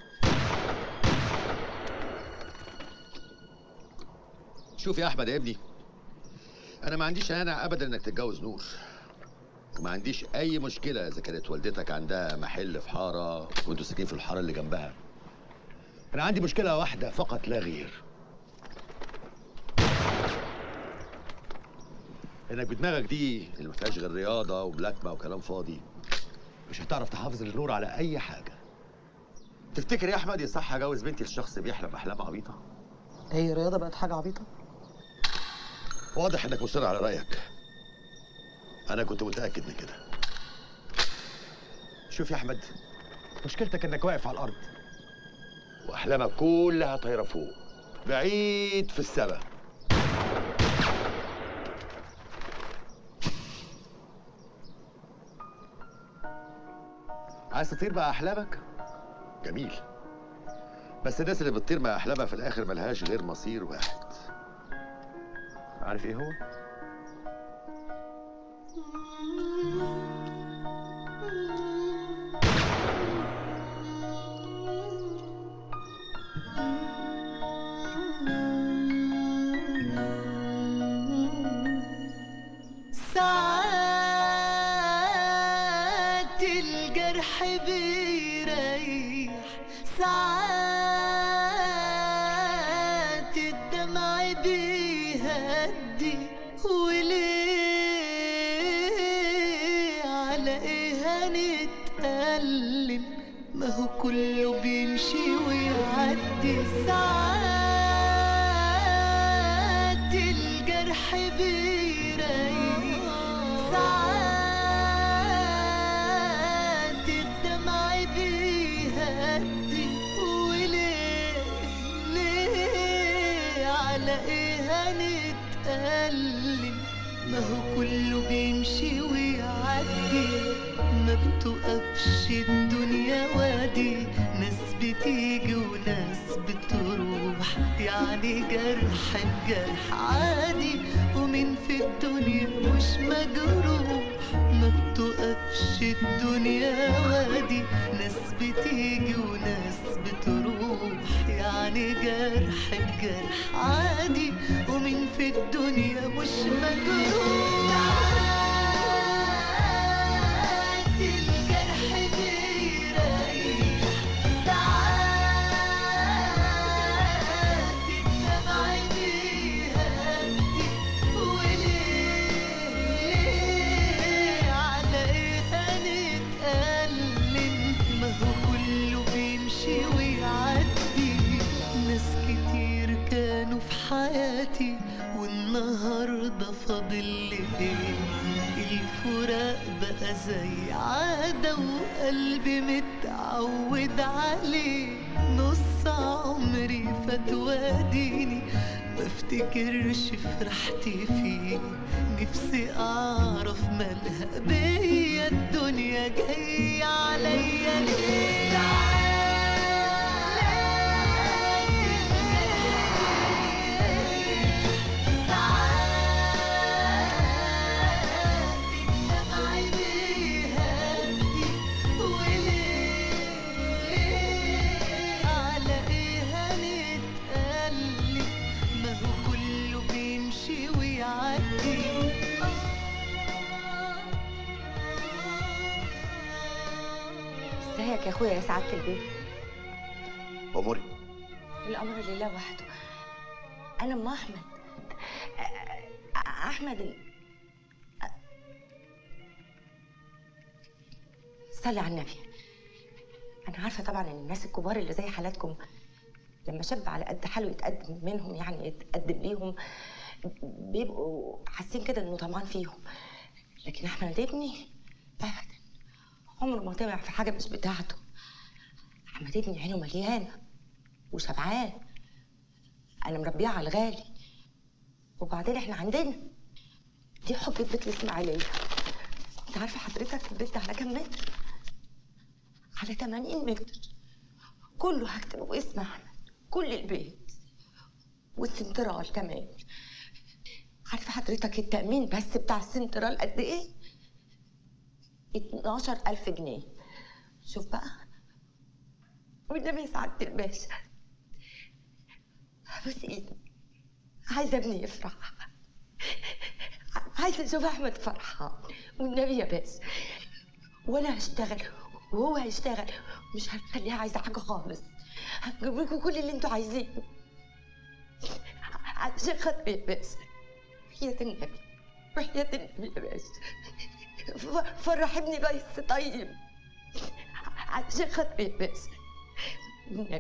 شوف يا احمد يا ابني انا ما عنديش مانع ابدا انك تتجوز نور ما عنديش اي مشكله اذا كانت والدتك عندها محل في حاره وانتوا ساكنين في الحاره اللي جنبها انا عندي مشكله واحده فقط لا غير انك بدماغك دي اللي ما فيهاش غير رياضه وملاكمه وكلام فاضي مش هتعرف تحافظ للنور على اي حاجه تفتكر يا احمد يصح اجوز بنتي لشخص بيحلم احلام عبيطه هي الرياضه بقت حاجه عبيطه واضح انك مصر على رايك انا كنت متاكد من كده شوف يا احمد مشكلتك انك واقف على الارض واحلامك كلها طايره فوق بعيد في السماء عايز تطير مع احلامك جميل بس الناس اللي بتطير مع احلامها في الاخر ملهاش غير مصير واحد عارف ايه هو ساعات الجرح بيريح ساعات الدمع بيهدي وليه على ايه هنتألم ما هو كله بيمشي ويعدي ساعات الجرح بيريح ساعات الدمع بيهدي وليه ليه على ايه هنتألم ما هو كله بيمشي ويعدي ما بتوقفش الدنيا وادي ناس بتيجي وناس بتروح يعني جرح بجرح عادي ومين في الدنيا مش مجروح ما بتوقفش الدنيا وادي ناس بتيجي وناس بتروح يعني جرح بجرح عادي ومين في الدنيا مش مجروح ساعات الجرح بيريح ساعات الدمع بيهدي وليه على ايه هنتألم ما هو كله بيمشي ويعدي ناس كتير كانوا في حياتي والنهارده فاضل لي ايه الفراق بقى زي عادة وقلبي متعود عليه نص عمري فات واديني ما افتكرش فرحتي فيه نفسي اعرف مالها بيا الدنيا جاية عليا ليه على ايه هنتألم ما هو كله بيمشي ويعدي ازيك يا اخويا يا سعاده البيت اموري الامر لله وحده انا ام احمد أ- أ- احمد ال- أ- صلي على النبي انا عارفه طبعا ان الناس الكبار اللي زي حالاتكم لما شاب على قد حاله يتقدم منهم يعني يتقدم ليهم بيبقوا حاسين كده انه طمعان فيهم لكن احمد ابني ابدا عمره ما طمع في حاجه مش بتاعته احمد ابني عينه مليانه وشبعان انا مربيه على الغالي وبعدين احنا عندنا دي حب البيت الاسماعيليه انت عارفه حضرتك البيت ده على كام متر على 80 متر كله هكتبه باسم احمد كل البيت والسنترال كمان عارفه حضرتك التأمين بس بتاع السنترال قد ايه؟ 12000 جنيه شوف بقى والنبي سعادة الباشا بص ايدي عايزه ابني يفرح عايزه اشوف احمد فرحان والنبي يا باشا وانا هشتغل وهو هيشتغل مش هنخليها عايزه حاجه خالص هجيب لكم كل اللي انتوا عايزينه عشان خاطري يا باشا وحياة النبي وحياة النبي يا باشا ف- فرح ابني بس طيب عشان خاطري يا باشا النبي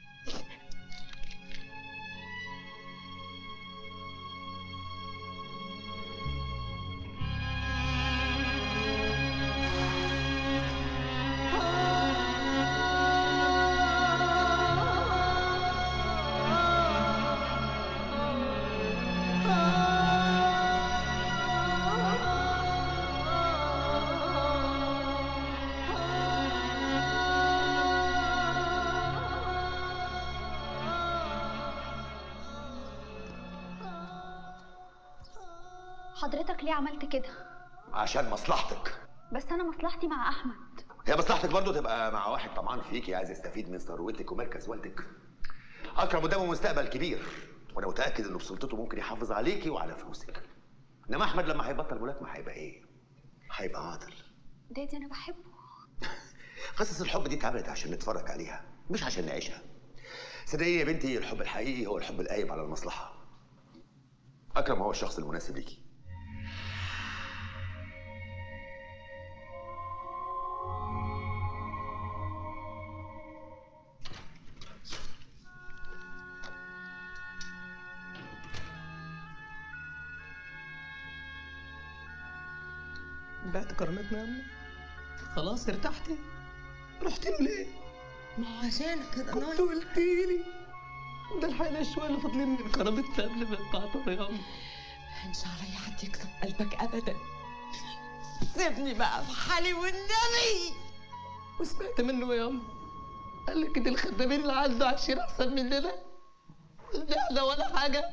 حضرتك ليه عملت كده عشان مصلحتك بس انا مصلحتي مع احمد هي مصلحتك برضو تبقى مع واحد طمعان فيكي عايز يستفيد من ثروتك ومركز والدك اكرم قدامه مستقبل كبير وانا متاكد انه بسلطته ممكن يحافظ عليكي وعلى فلوسك انما احمد لما هيبطل ملاكمه هيبقى ايه هيبقى عاطل دادي انا بحبه قصص الحب دي اتعملت عشان نتفرج عليها مش عشان نعيشها صدقيني يا بنتي الحب الحقيقي هو الحب القايم على المصلحه اكرم هو الشخص المناسب ليكي بعت كرامتنا يا أمي خلاص ارتحتي رحت له ليه؟ ما هو عشانك كده كنت قلت لي ده الحقيقة شوية اللي فاضلين من كرامتنا قبل ما يبعتوا يا أمي ان شاء الله يا حد يكسب قلبك ابدا سيبني بقى في حالي والنبي وسمعت منه يا أمي قال لك دي الخدامين اللي عدوا عايشين أحسن مننا ده ولا حاجة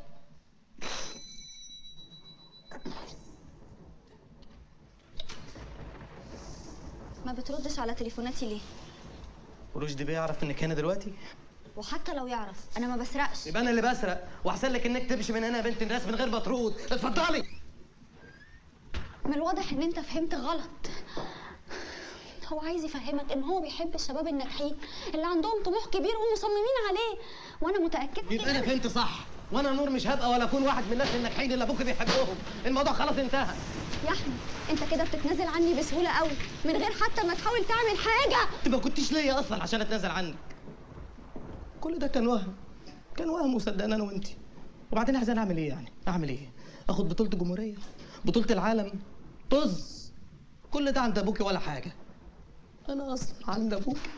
ما بتردش على تليفوناتي ليه ورشدي بيه يعرف انك هنا دلوقتي وحتى لو يعرف انا ما بسرقش يبقى انا اللي بسرق واحسن لك انك تمشي من هنا يا بنت الناس من غير ما ترود اتفضلي من الواضح ان انت فهمت غلط هو عايز يفهمك ان هو بيحب الشباب الناجحين اللي عندهم طموح كبير ومصممين عليه وانا متاكده يبقى انا فهمت صح وانا نور مش هبقى ولا اكون واحد من الناس الناجحين اللي ابوك بيحبهم الموضوع خلاص انتهى يا احمد انت كده بتتنازل عني بسهوله قوي من غير حتى ما تحاول تعمل حاجه انت ما كنتش ليا اصلا عشان اتنازل عنك كل ده كان وهم كان وهم وصدقنا انا وانت وبعدين عايزين اعمل ايه يعني اعمل ايه اخد بطوله الجمهوريه بطوله العالم طز كل ده عند ابوكي ولا حاجه انا اصلا عند ابوكي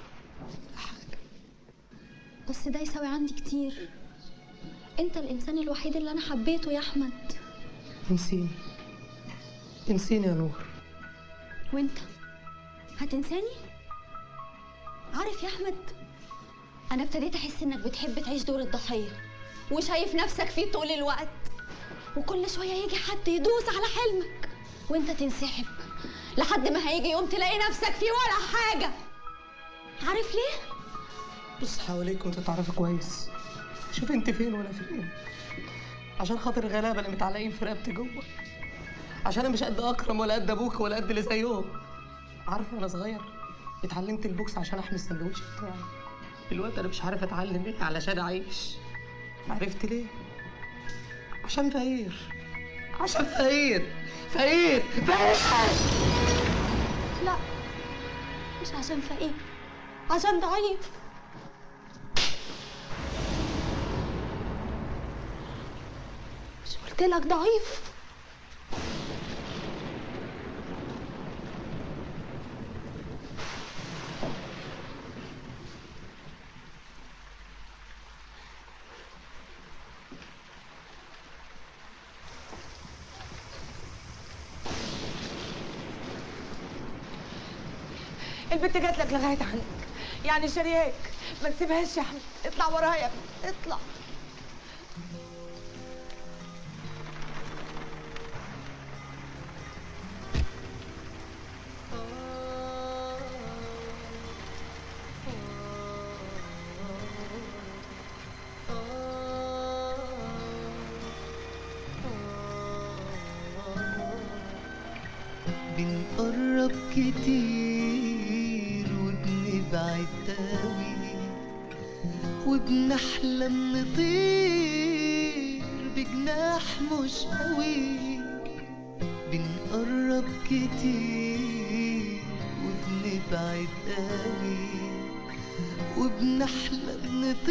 بس ده يساوي عندي كتير انت الانسان الوحيد اللي انا حبيته يا احمد انسيني انسيني يا نور وانت هتنساني عارف يا احمد انا ابتديت احس انك بتحب تعيش دور الضحيه وشايف نفسك فيه طول الوقت وكل شويه يجي حد يدوس على حلمك وانت تنسحب لحد ما هيجي يوم تلاقي نفسك فيه ولا حاجه عارف ليه بص حواليك وانت تعرفي كويس شوف انت فين وانا فين عشان خاطر الغلابه اللي متعلقين في رقبتي جوه عشان انا مش قد اكرم ولا قد ابوك ولا قد اللي زيهم عارف وانا صغير اتعلمت البوكس عشان احمي السندوتش بتاعي دلوقتي انا مش عارف اتعلم ايه علشان اعيش عرفت ليه عشان فقير عشان فقير فقير فقير لا مش عشان فقير عشان ضعيف مش قلت لك ضعيف البت جات لك لغايه عندك يعني شرياك ما تسيبهاش يا احمد اطلع وراها يا ابني اطلع بنقرب كتير وبنبعد قوي وبنحلم نطير بجناح مش قوي بنقرب كتير وبنبعد قوي وبنحلم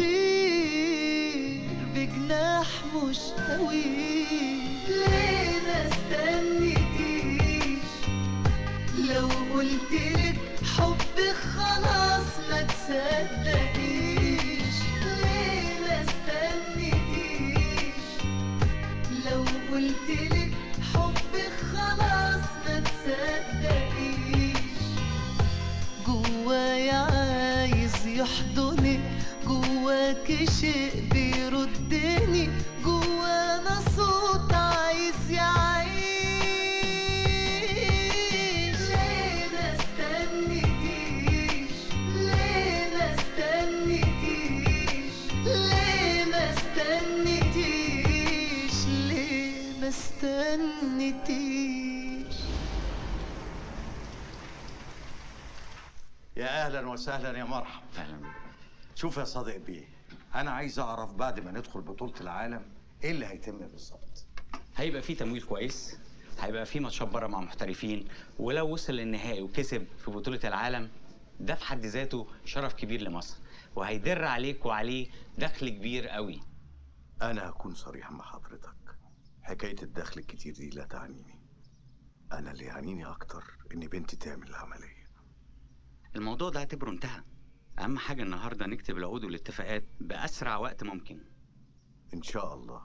نطير بجناح مش قوي ليه ما استنيتيش لو قلتلك حبك خلاص ما تصدقيش ليه ما استنيتيش لو قلتلك حبك خلاص ما تصدقيش جوايا عايز يحضنك جواك شيء بيردني جوانا صوت عايز يعيش ليه ما استنيتيش ليه ما استنيتيش ليه ما استنيتيش ليه ما استنيتيش يا اهلا وسهلا يا مرحب شوف يا صادق بيه انا عايز اعرف بعد ما ندخل بطولة العالم ايه اللي هيتم بالظبط هيبقى في تمويل كويس هيبقى في ماتشات بره مع محترفين ولو وصل للنهائي وكسب في بطولة العالم ده في حد ذاته شرف كبير لمصر وهيدر عليك وعليه دخل كبير قوي انا هكون صريح مع حضرتك حكاية الدخل الكتير دي لا تعنيني انا اللي يعنيني اكتر ان بنتي تعمل العملية الموضوع ده اعتبره انتهى اهم حاجة النهاردة نكتب العقود والاتفاقات بأسرع وقت ممكن ان شاء الله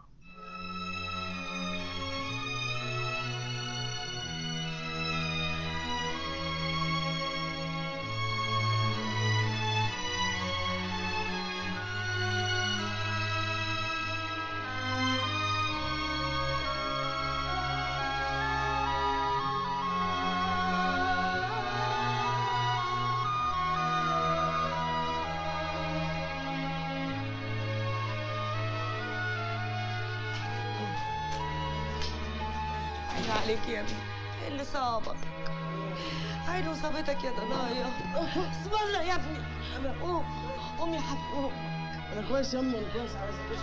عيني عليك يا ابني ايه اللي صابك عيني وصابتك يا ضنايا اسم الله يا ابني قوم قوم يا حبيبي قوم انا كويس يا امي انا كويس عايز اخش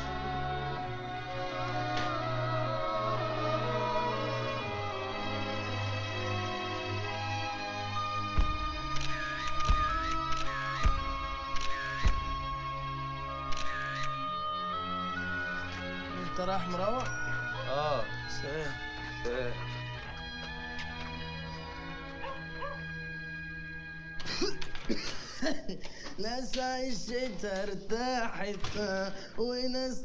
انت رايح مروح؟ اه سلام سلام. ناس عيشت ارتاحت وناس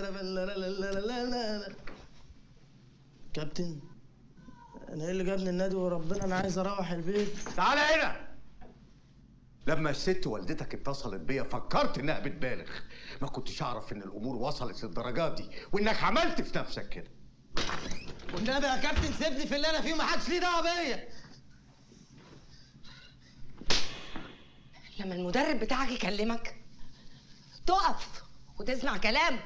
كابتن انا ايه اللي جابني النادي وربنا انا عايز اروح البيت تعالى هنا لما الست والدتك اتصلت بيا فكرت انها بتبالغ ما كنتش اعرف ان الامور وصلت للدرجات دي وانك عملت في نفسك كده والنبي يا كابتن سيبني في اللي انا فيه ومحدش ليه دعوه بيا لما المدرب بتاعك يكلمك تقف وتسمع كلام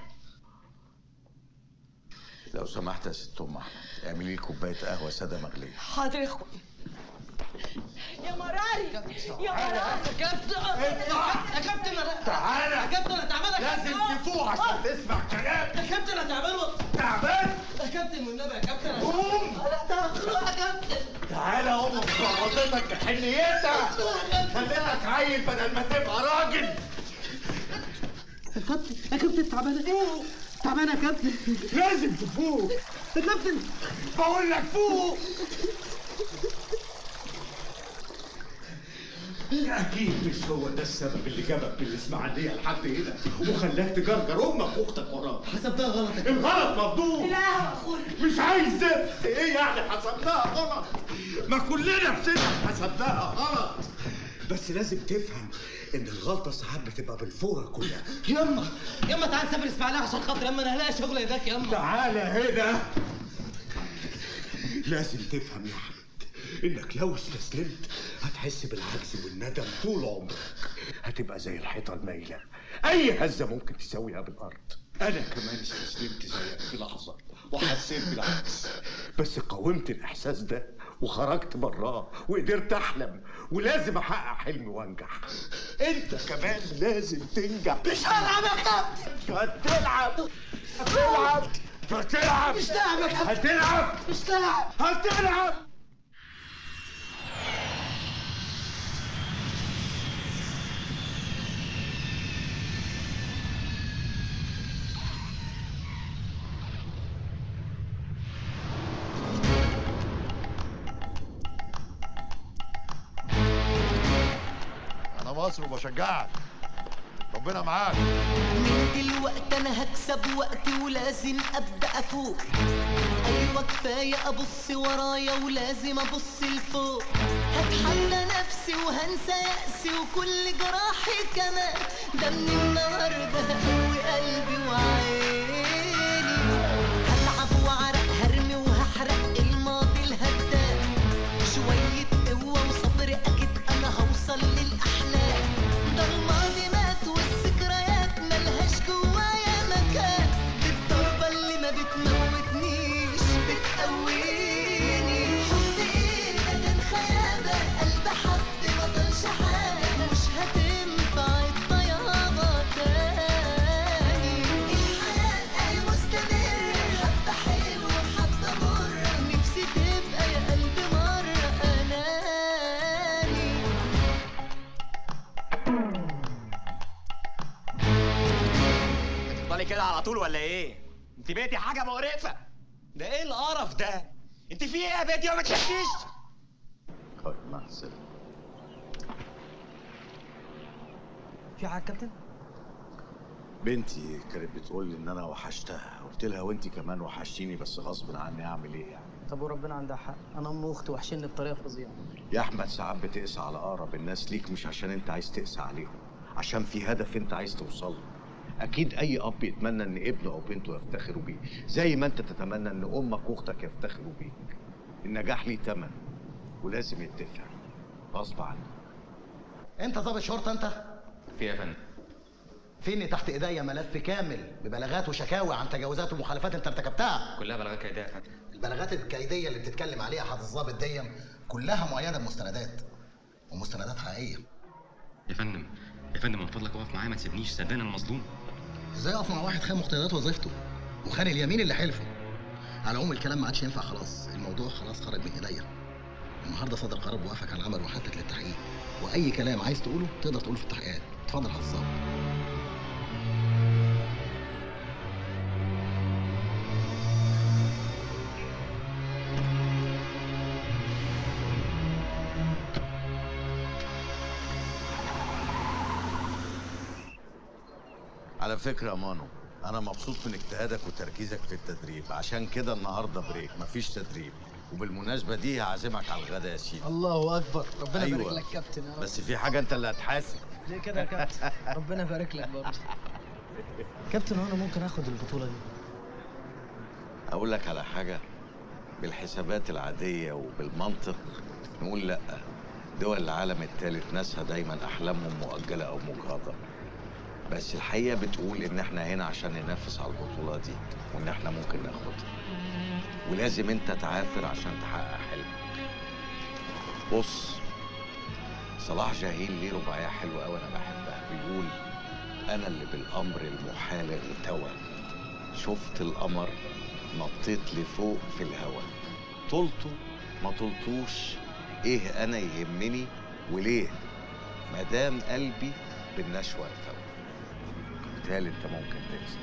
لو سمحت يا ست ام احمد اعملي لي كوبايه قهوه ساده مغليه حاضر يا اخويا يا مراري يا مراري يا كابتن يا كابتن انا تعالى. يا كابتن انا تعبان يا لازم كابتن. تفوق عشان تسمع كلام. يا كابتن انا تعبان و- تعبان؟ يا كابتن والنبي يا كابتن أنا- قوم. لا تخلق يا كابتن تعالى اهو بصوتك بحنيتك خليتك عيل بدل ما تبقى راجل يا كابتن يا كابتن تعبان تعبان يا كابتن لازم تفوق يا كابتن بقول لك فوق اكيد مش هو ده السبب اللي جابك بالاسماعيليه لحد هنا وخلاك تجرجر امك واختك وراك حسبتها غلط يا الغلط مفضوح لا يا اخويا مش عايز زفت ايه يعني حسبناها غلط ما كلنا في سنك حسبناها غلط بس لازم تفهم ان الغلطه ساعات بتبقى بالفوره كلها يما يما تعال نسافر اسماعيليه عشان خاطر يما انا هلاقي شغل هناك يما تعالى هنا لازم تفهم يا احمد انك لو استسلمت هتحس بالعجز والندم طول عمرك هتبقى زي الحيطه المايله اي هزه ممكن تسويها بالارض انا كمان استسلمت زيك في لحظه وحسيت بالعكس بس قاومت الاحساس ده وخرجت براه وقدرت احلم ولازم احقق حلمي وانجح انت كمان لازم تنجح مش هلعب يا كابتن هتلعب هتلعب هتلعب مش لاعب يا كابتن هتلعب مش لاعب هتلعب انا مصر وبشجعك ربنا معاك من دلوقتي انا هكسب وقتي ولازم ابدا افوق ايوه كفايه ابص ورايا ولازم ابص لفوق هتحدى نفسي وهنسى يأسي وكل جراحي كمان ده من النهارده هقوي قلبي وعيني هتعب وعرق هرمي وهحرق الماضي الهدام شوية قوة وصبر أكيد أنا هوصل للأحلام ده الماضي مات والذكريات ملهاش جوايا مكان دي الضربة اللي ما بتموتنيش بتقويني حب ايه ده كان خيابة قلب حد مضلش حاجة مش هتنفع الطيابة تاني الحياة أي مستمر حبة حلو وحبة مرة نفسي تبقى يا قلبي مرة أناني هتفضلي كده على طول ولا ايه؟ انت بقيتي حاجه مقرفه ده ايه القرف ده؟ انت في ايه يا بنتي ما بتحكيش؟ طيب مع السلامه في حاجه يا كابتن بنتي كانت بتقول لي ان انا وحشتها قلت لها وانت كمان وحشتيني بس غصب عني اعمل ايه يعني طب وربنا عندها حق انا ام واختي وحشني بطريقه فظيعه يا احمد ساعات بتقسى على اقرب الناس ليك مش عشان انت عايز تقسى عليهم عشان في هدف انت عايز توصل له اكيد اي اب يتمنى ان ابنه او بنته يفتخروا بيه زي ما انت تتمنى ان امك واختك يفتخروا بيك النجاح ليه تمن ولازم يدفع غصب عنك انت ضابط شرطه انت في يا فندم فيني تحت ايديا ملف كامل ببلاغات وشكاوى عن تجاوزات ومخالفات انت ارتكبتها كلها بلاغات كيديه يا فندم البلاغات الكيديه اللي بتتكلم عليها حضرتك الضابط دي كلها مؤيده بمستندات ومستندات حقيقيه يا فندم يا فندم من فضلك اقف معايا ما تسيبنيش صدقني انا مظلوم ازاي اقف مع واحد خان مقتضيات وظيفته وخان اليمين اللي حلفه على العموم الكلام ما عادش ينفع خلاص الموضوع خلاص خرج من ايديا النهارده صدر قرار بوافق على العمل وحدد للتحقيق واي كلام عايز تقوله تقدر تقوله في التحقيقات اتفضل يا حضرتك الضابط على فكرة يا مانو أنا مبسوط من اجتهادك وتركيزك في التدريب عشان كده النهاردة بريك مفيش تدريب وبالمناسبة دي هعزمك على الغدا يا سيدي الله اكبر ربنا أيوة. يبارك لك كابتن يا رب بس في حاجة أنت اللي هتحاسب ليه كده يا كابتن ربنا يبارك لك برضه كابتن هو انا ممكن اخد البطوله دي أقول لك على حاجة بالحسابات العادية وبالمنطق نقول لأ دول العالم الثالث ناسها دايما أحلامهم مؤجلة أو مجهضة بس الحقيقة بتقول إن إحنا هنا عشان ننافس على البطولة دي وإن إحنا ممكن ناخدها ولازم أنت تعافر عشان تحقق حلمك بص صلاح جاهين ليه رباعية حلوة أوي أنا بحبها بيقول أنا اللي بالأمر المحال ارتوى شفت القمر نطيت لفوق في الهوا طلته ما طلتوش ايه انا يهمني وليه مدام قلبي بالنشوة ارتوى بالتالي انت ممكن تكسب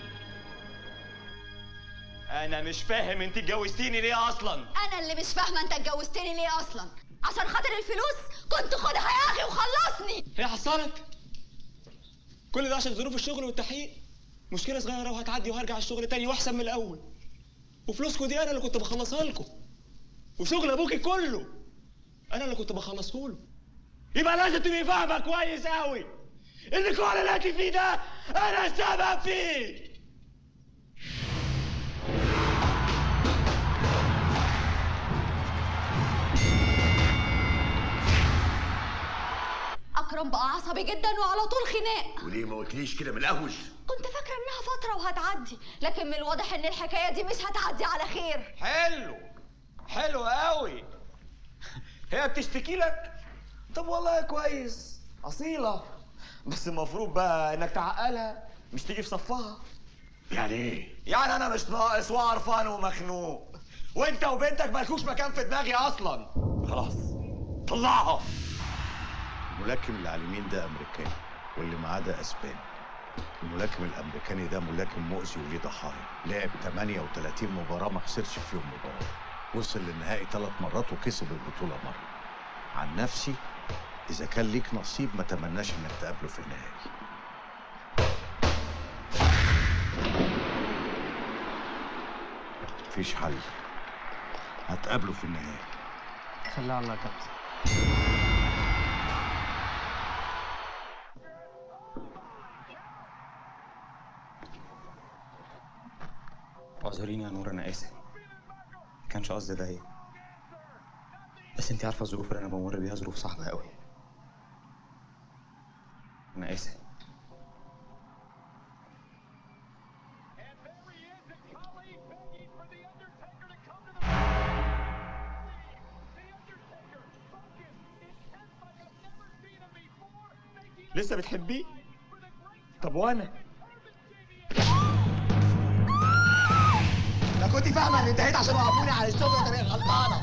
انا مش فاهم انت اتجوزتيني ليه اصلا انا اللي مش فاهمه انت اتجوزتني ليه اصلا عشان خاطر الفلوس كنت خدها يا اخي وخلصني ايه حصلك كل ده عشان ظروف الشغل والتحقيق مشكله صغيره وهتعدي وهرجع الشغل تاني واحسن من الاول وفلوسكم دي انا اللي كنت بخلصها لكم وشغل ابوكي كله انا اللي كنت بخلصه له يبقى لازم تبقي فاهمه كويس قوي ان كل اللي انت فيه ده انا السبب فيه اكرم بقى عصبي جدا وعلى طول خناق وليه ما قلتليش كده من الاول كنت فاكره انها فتره وهتعدي لكن من الواضح ان الحكايه دي مش هتعدي على خير حلو حلو قوي هي بتشتكي لك طب والله كويس اصيله بس المفروض بقى انك تعقلها مش تيجي في صفها يعني ايه يعني انا مش ناقص وقرفان ومخنوق وانت وبنتك مالكوش مكان في دماغي اصلا خلاص طلعهم الملاكم اللي على اليمين ده امريكاني واللي معاه ده اسباني الملاكم الامريكاني ده ملاكم مؤذي وليه ضحايا لعب 38 مباراه ما خسرش فيهم مباراه وصل للنهائي ثلاث مرات وكسب البطوله مره عن نفسي اذا كان ليك نصيب ما تمناش انك تقابله في النهائي مفيش حل هتقابله في النهائي خليها على الله يا كابتن اعذريني يا نور انا اسف ما كانش قصدي اضايق بس انت عارفه الظروف اللي انا بمر بيها ظروف صعبه قوي انا اسف لسه بتحبيه طب وانا لا كنت فاهمه ان انتهيت عشان وقفوني على الشغل ده غلطانه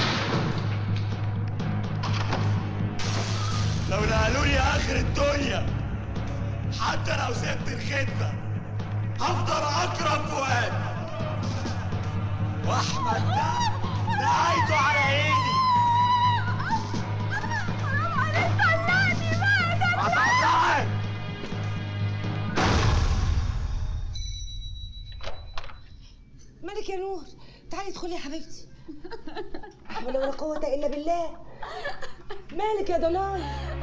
لو نقلوا لي اخر الدنيا حتى لو سبت الخدمه هفضل اكرم فؤاد واحمد ده نهايته على ايدي هطلعك مالك يا نور تعالي ادخلي يا حبيبتي لا حول ولا قوة إلا بالله مالك يا ضناي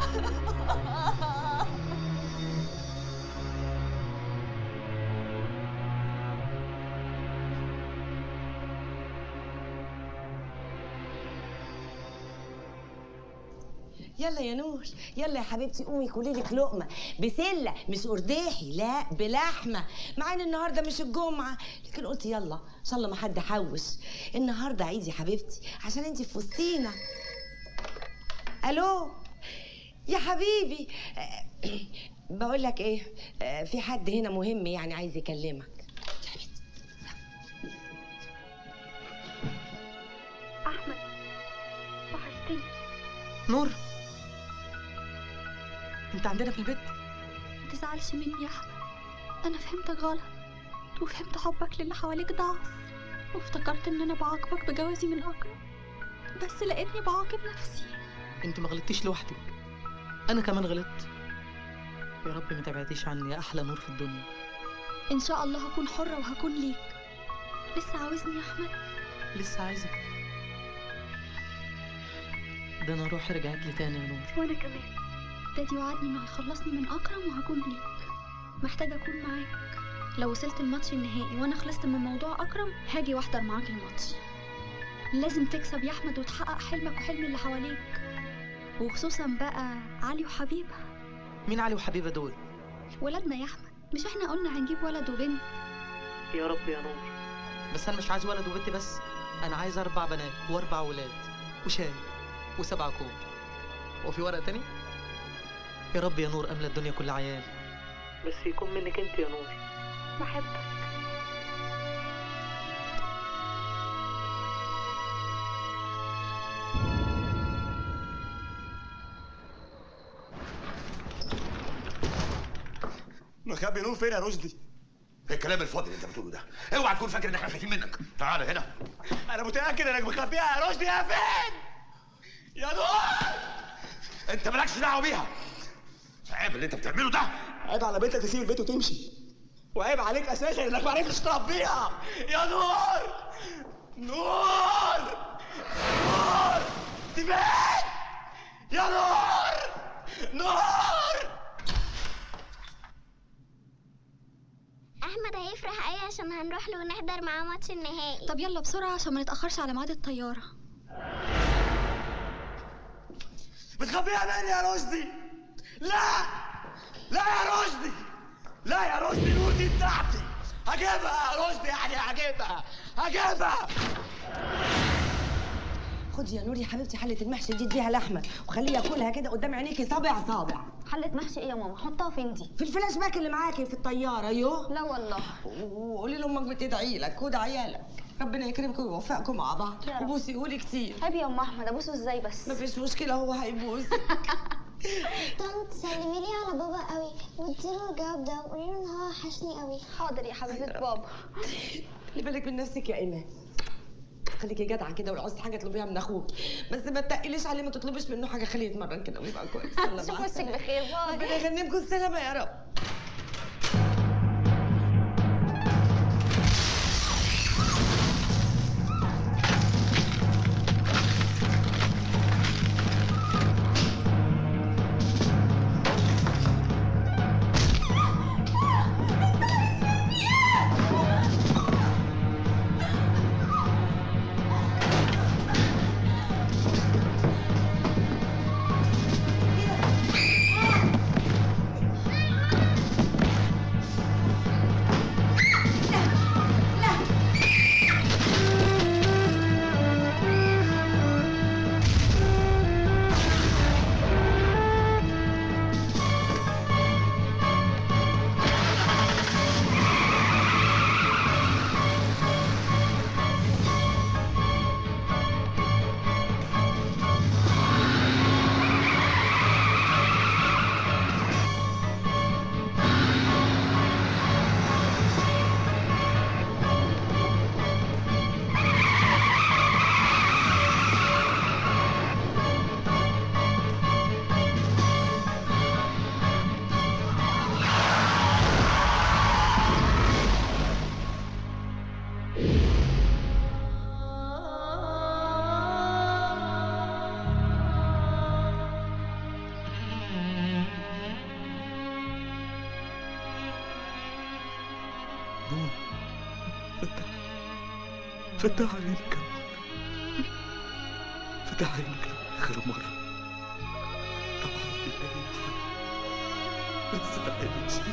يلا يا نور يلا يا حبيبتي قومي كلي لك لقمه بسله مش قرداحي لا بلحمه مع ان النهارده مش الجمعه لكن قلت يلا ان شاء الله ما حد حوش النهارده عيد يا حبيبتي عشان انت في وسطينا الو يا حبيبي بقول لك ايه آه، في حد هنا مهم يعني عايز يكلمك احمد وحشتني نور انت عندنا في البيت ما تزعلش مني يا احمد انا فهمتك غلط وفهمت حبك للي حواليك ضعف وافتكرت ان انا بعاقبك بجوازي من اكرم بس لقيتني بعاقب نفسي انت ما غلطتيش لوحدك انا كمان غلطت يا رب ما تبعديش عني يا احلى نور في الدنيا ان شاء الله هكون حرة وهكون ليك لسه عاوزني يا احمد لسه عايزك ده انا روحي رجعت لي تاني يا نور وانا كمان دادي وعدني انه هيخلصني من اكرم وهكون ليك محتاجة اكون معاك لو وصلت الماتش النهائي وانا خلصت من موضوع اكرم هاجي واحضر معاك الماتش لازم تكسب يا احمد وتحقق حلمك وحلم اللي حواليك وخصوصا بقى علي وحبيبه مين علي وحبيبه دول ولادنا يا احمد مش احنا قلنا هنجيب ولد وبنت يا رب يا نور بس انا مش عايز ولد وبنت بس انا عايز اربع بنات واربع ولاد وشاي وسبع كوب وفي ورقه تاني يا رب يا نور املى الدنيا كل عيال بس يكون منك انت يا نور بحبك مخبي نور فين يا رشدي؟ ايه الكلام الفاضي اللي انت بتقوله ده اوعى تكون فاكر ان احنا خايفين منك تعال هنا انا متاكد انك مخبيها يا رشدي يا فين؟ يا نور انت مالكش دعوه بيها عيب اللي انت بتعمله ده عيب على بنتك تسيب البيت وتمشي وعيب عليك اساسا انك ما عرفتش تربيها يا نور نور نور دي فين؟ يا نور نور احمد هيفرح قوي عشان هنروح له ونحضر معاه ماتش النهائي طب يلا بسرعة عشان ما نتأخرش على ميعاد الطيارة بتخبيها مني يا رشدي لا لا يا رشدي لا يا رشدي نور دي بتاعتي هجيبها يا رشدي يعني هجيبها هجيبها خدي يا نور يا حبيبتي حله المحشي دي اديها لحمه وخليه ياكلها كده قدام عينيكي صابع صابع حلة محشي ايه يا ماما حطها فين دي في الفلاش باك اللي معاكي في الطياره يو لا والله وقولي لامك بتدعي لك خد عيالك ربنا يكرمكم ويوفقكم مع بعض يا رب. وبوسي قولي كتير عيب يا ام احمد ابوسه ازاي بس مفيش مشكله هو هيبوس طنط سلمي لي على بابا قوي واديله الجواب ده وقولي له ان هو وحشني قوي حاضر يا حبيبه بابا خلي بالك من نفسك يا ايمان خليكي جدعه كده ولو عاوزت حاجه اطلبيها من اخوك بس ما تقليش عليه ما تطلبيش منه حاجه خليه يتمرن كده ويبقى كويس يلا شوف مع وشك السلامة. بخير باي ربنا يغنمكم السلامه يا رب نور فتح فتح عينك فتح عينك آخر مرة طبعا بالله يا حبيبي بس تعالي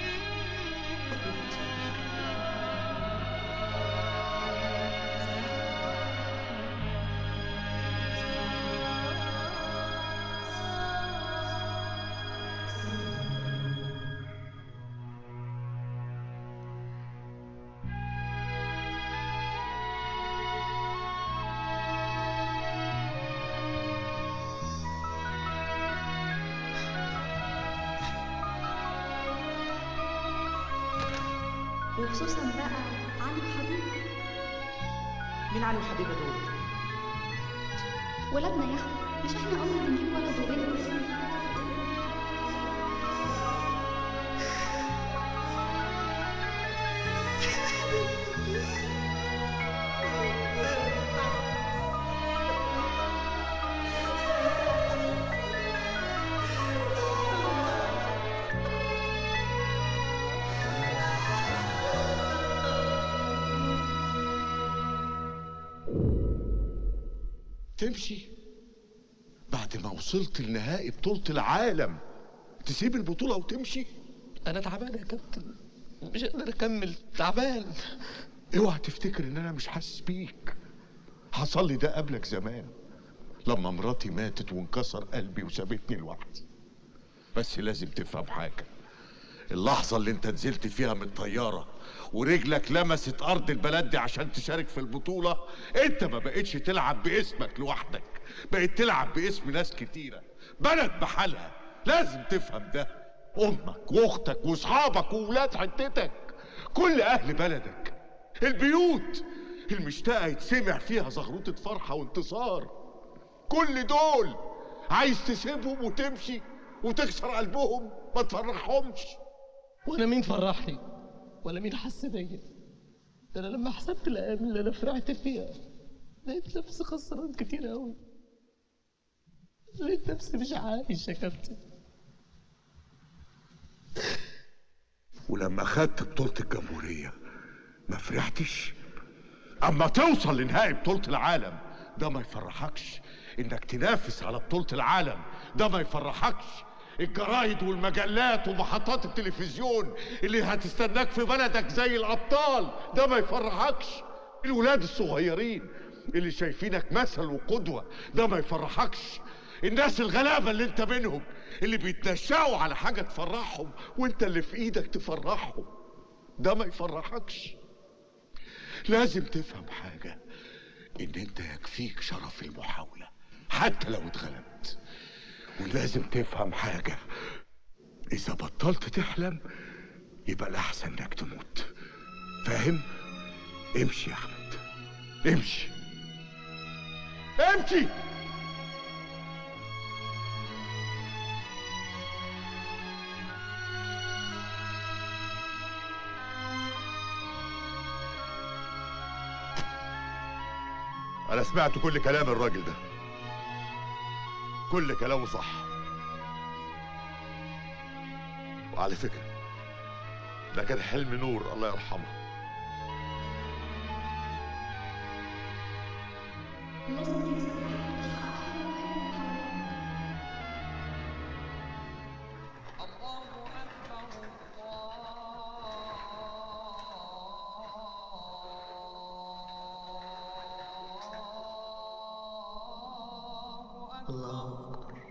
وخصوصا بقى علي وحبيبي مين علي وحبيبه دول ولادنا يا احمد مش احنا قلنا بنجيب ولد وبنت تمشي بعد ما وصلت لنهائي بطولة العالم تسيب البطولة وتمشي انا تعبان يا كابتن مش قادر اكمل تعبان اوعى تفتكر ان انا مش حاسس بيك حصل لي ده قبلك زمان لما مراتي ماتت وانكسر قلبي وسابتني لوحدي بس لازم تفهم حاجة اللحظة اللي انت نزلت فيها من الطيارة ورجلك لمست ارض البلد دي عشان تشارك في البطولة انت ما بقتش تلعب باسمك لوحدك بقيت تلعب باسم ناس كتيرة بلد بحالها لازم تفهم ده امك واختك واصحابك وولاد حتتك كل اهل بلدك البيوت المشتاقة يتسمع فيها زغروطة فرحة وانتصار كل دول عايز تسيبهم وتمشي وتكسر قلبهم ما تفرحهمش وانا مين فرحني ولا مين حس بيا ده انا لما حسبت الايام اللي انا فرحت فيها لقيت نفسي خسران كتير قوي لقيت نفسي مش عايش يا كابتن ولما خدت بطولة الجمهورية ما فرحتش اما توصل لنهائي بطولة العالم ده ما يفرحكش انك تنافس على بطولة العالم ده ما يفرحكش الجرايد والمجلات ومحطات التلفزيون اللي هتستناك في بلدك زي الابطال ده ما يفرحكش الولاد الصغيرين اللي شايفينك مثل وقدوة ده ما يفرحكش الناس الغلابة اللي انت منهم اللي بيتنشأوا على حاجة تفرحهم وانت اللي في ايدك تفرحهم ده ما يفرحكش لازم تفهم حاجة ان انت يكفيك شرف المحاولة حتى لو اتغلبت ولازم تفهم حاجة اذا بطلت تحلم يبقى الاحسن انك تموت فاهم امشي يا احمد امشي امشي انا سمعت كل كلام الراجل ده كل كلامه صح وعلى فكرة ده كان حلم نور الله يرحمه الله أكبر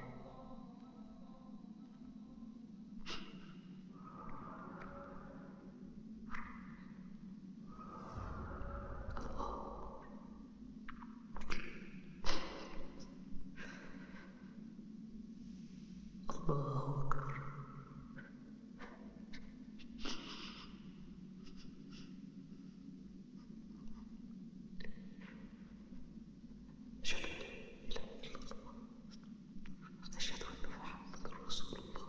الله أكبر أشهد أن محمد رسول الله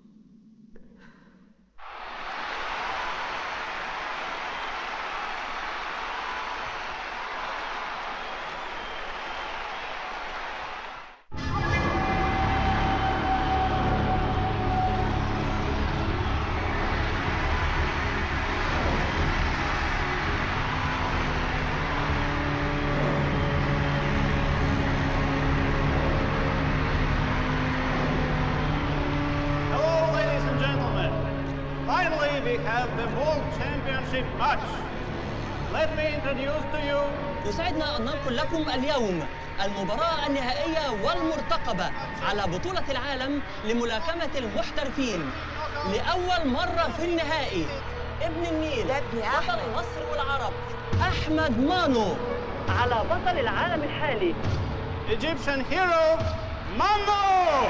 Hello, ladies and gentlemen. Finally, we have the World Championship match. Let me introduce to you يسعدنا أن ننقل لكم اليوم المباراة النهائية والمرتقبة على بطولة العالم لملاكمة المحترفين لأول مرة في النهائي ابن النيل بطل مصر والعرب أحمد مانو على بطل العالم الحالي Egyptian hero Mambo.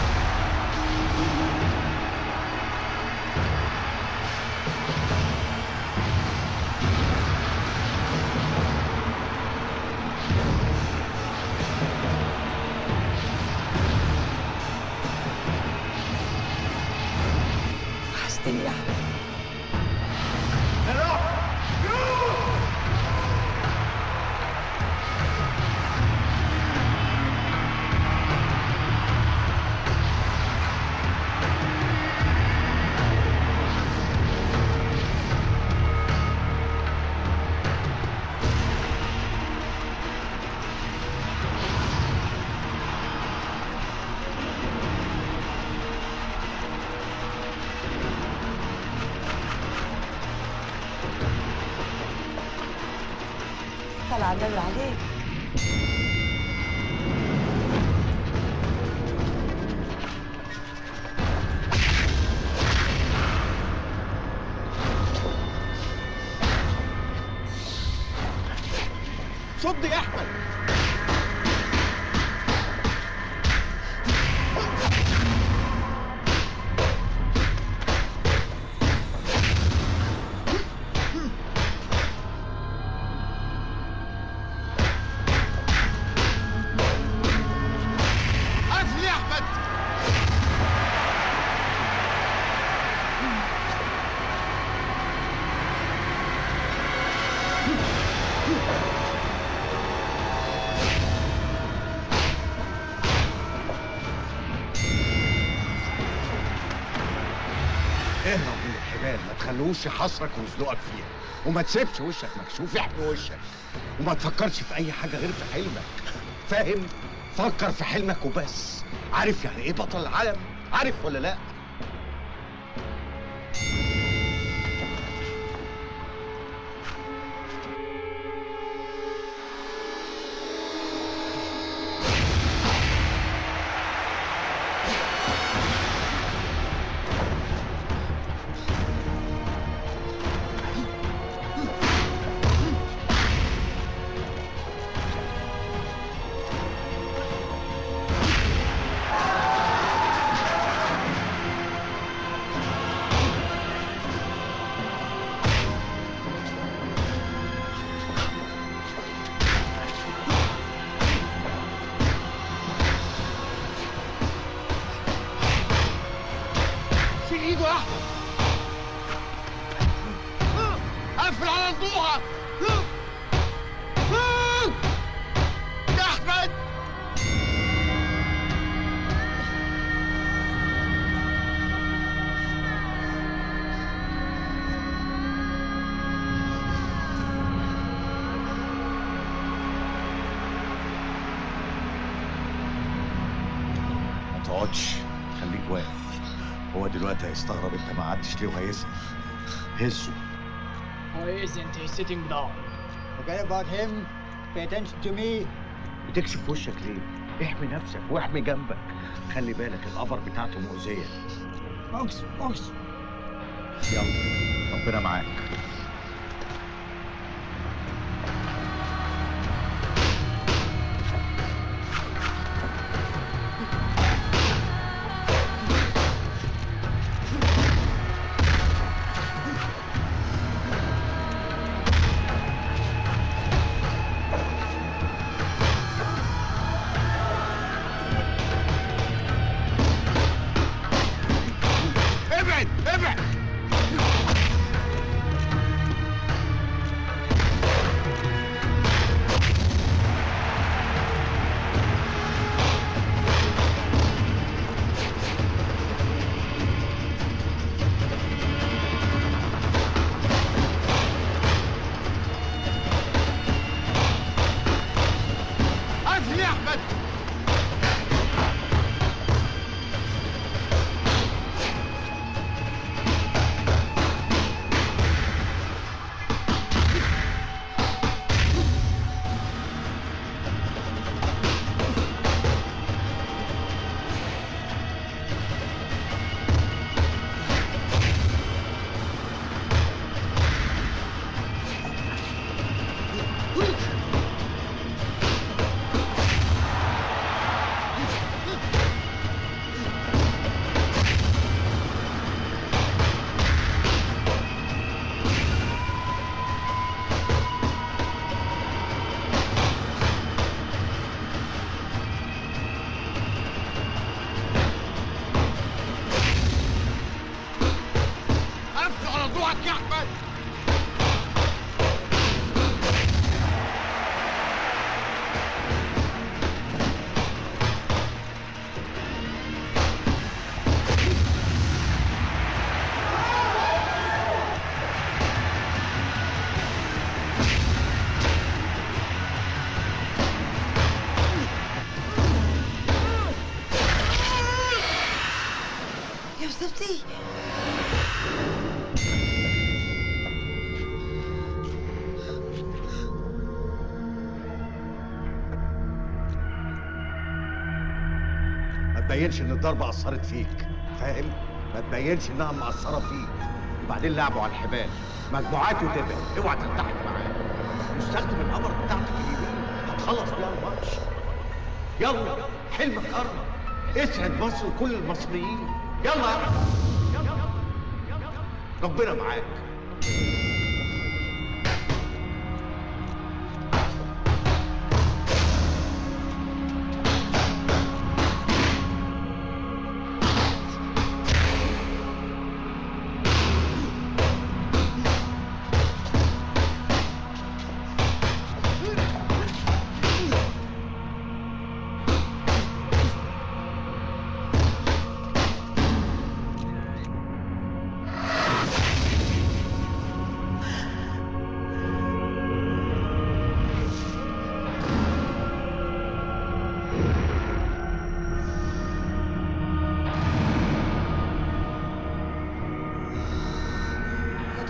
وحشتني يا احمد طلع النبي عليك صد يا احمد قتل يا احمد اهرب من الحبال ما تخلوش يحصرك ويزنقك فيها وما تسيبش وشك مكشوف يحمي وشك وما تفكرش في اي حاجه غير في حلمك فاهم فكر في حلمك وبس عارف يعني ايه بطل العالم عارف ولا لا في ايده يا احمد قفل على الضوحه يا احمد ما تقعدش خليك واقف هو دلوقتي هيستغرب انت ما قعدتش ليه وهيسأل هزه Why isn't he sitting down? Forget about him. Pay attention to me. بتكشف وشك ليه؟ احمي نفسك واحمي جنبك خلي بالك القبر بتاعته مؤذية Folks, folks. يلا ربنا معاك ابعد ابعد قفل يا احمد قفل على ضوعك يا احمد يا مصيبتي ما تبينش ان الضربة أثرت فيك فاهم؟ ما تبينش انها مأثرة فيك وبعدين لعبوا على الحبال مجموعات وتبعد اوعى تلتحق معاه واستخدم القمر بتاعتك اليمين هتخلص بيها الماتش يلا حلمك قرب اسعد مصر وكل المصريين يلا يا أحمد. ربنا معاك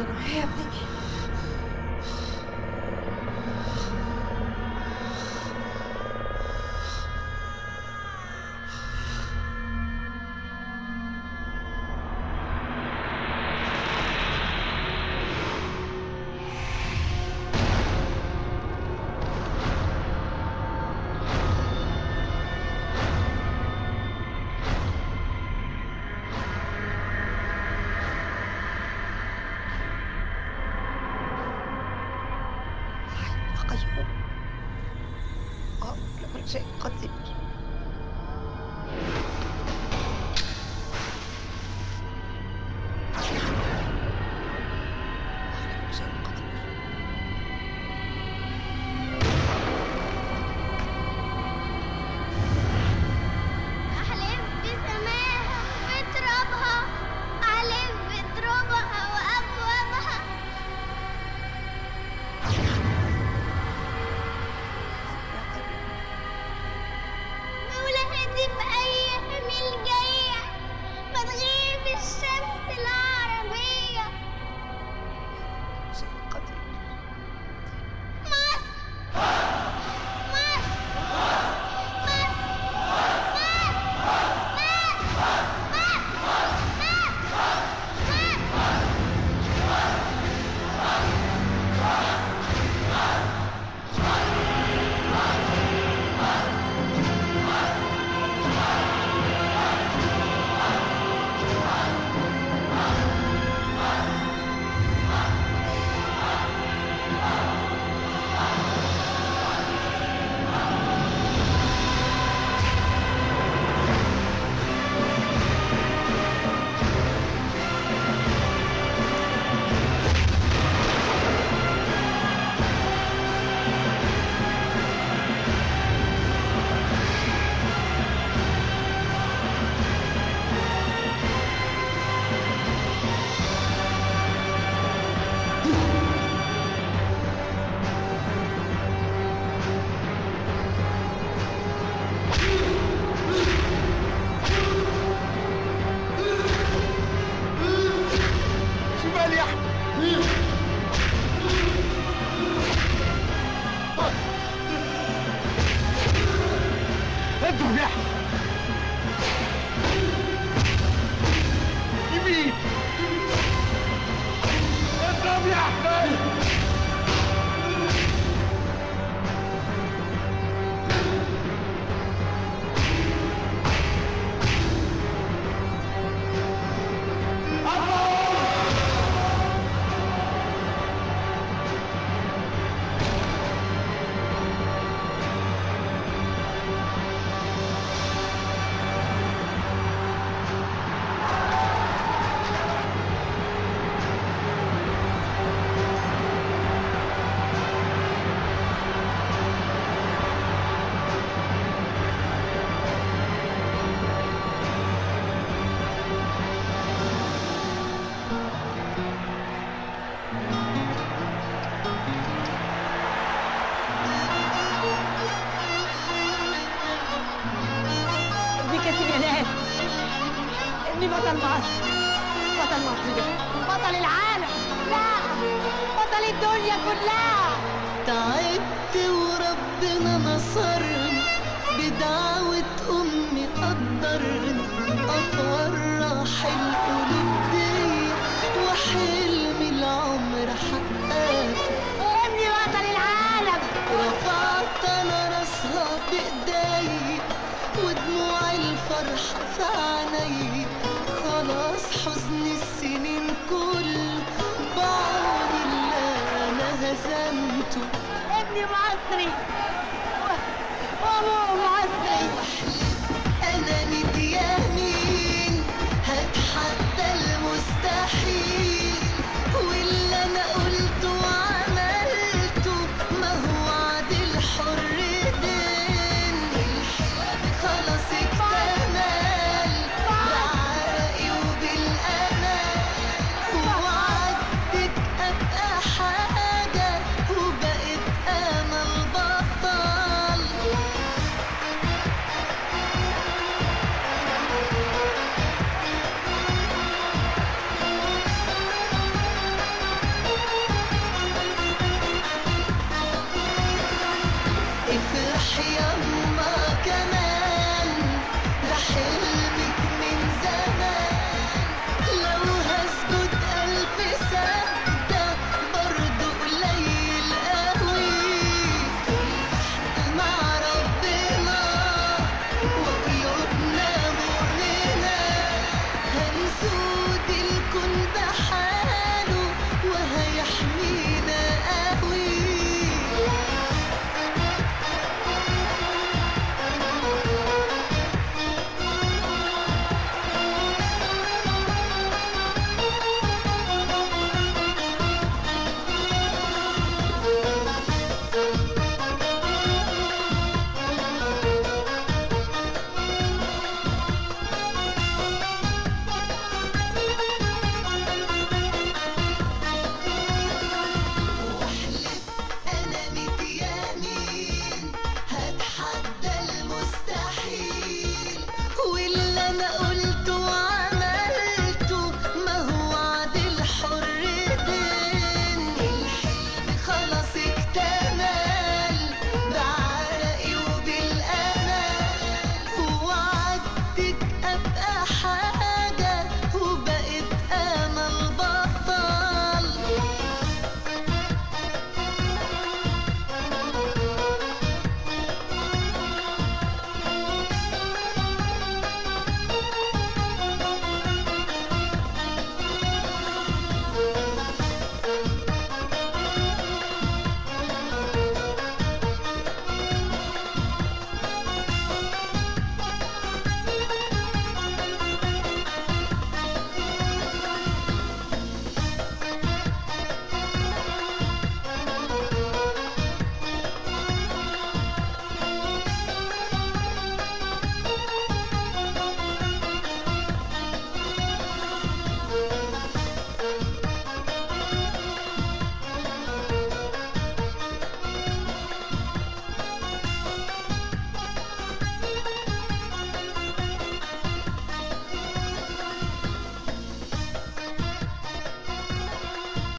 يا ابني قيوم اه لكل شيء قدير أحلف بسماها وبترابها أحلف بترابها وأبوابها مولاتي بأيام الجاية ما تغيب الشمس العربية شمال يا احمد اضرب يا احمد يمين اضرب يا احمد ابني كسب يا ناس ابني بطل مصر بطل مصر ده بطل العالم لا بطل الدنيا كلها تعبت وربنا نصرني بدعوة أمي قدرني أفرح القلوب دي وحلمي العمر حققته ابني بطل العالم رفعت أنا راسها بإيدي ودموع الفرحة في عيني خلاص حزن السنين كل بعون اللي أنا هزمته ابني مصري وابوه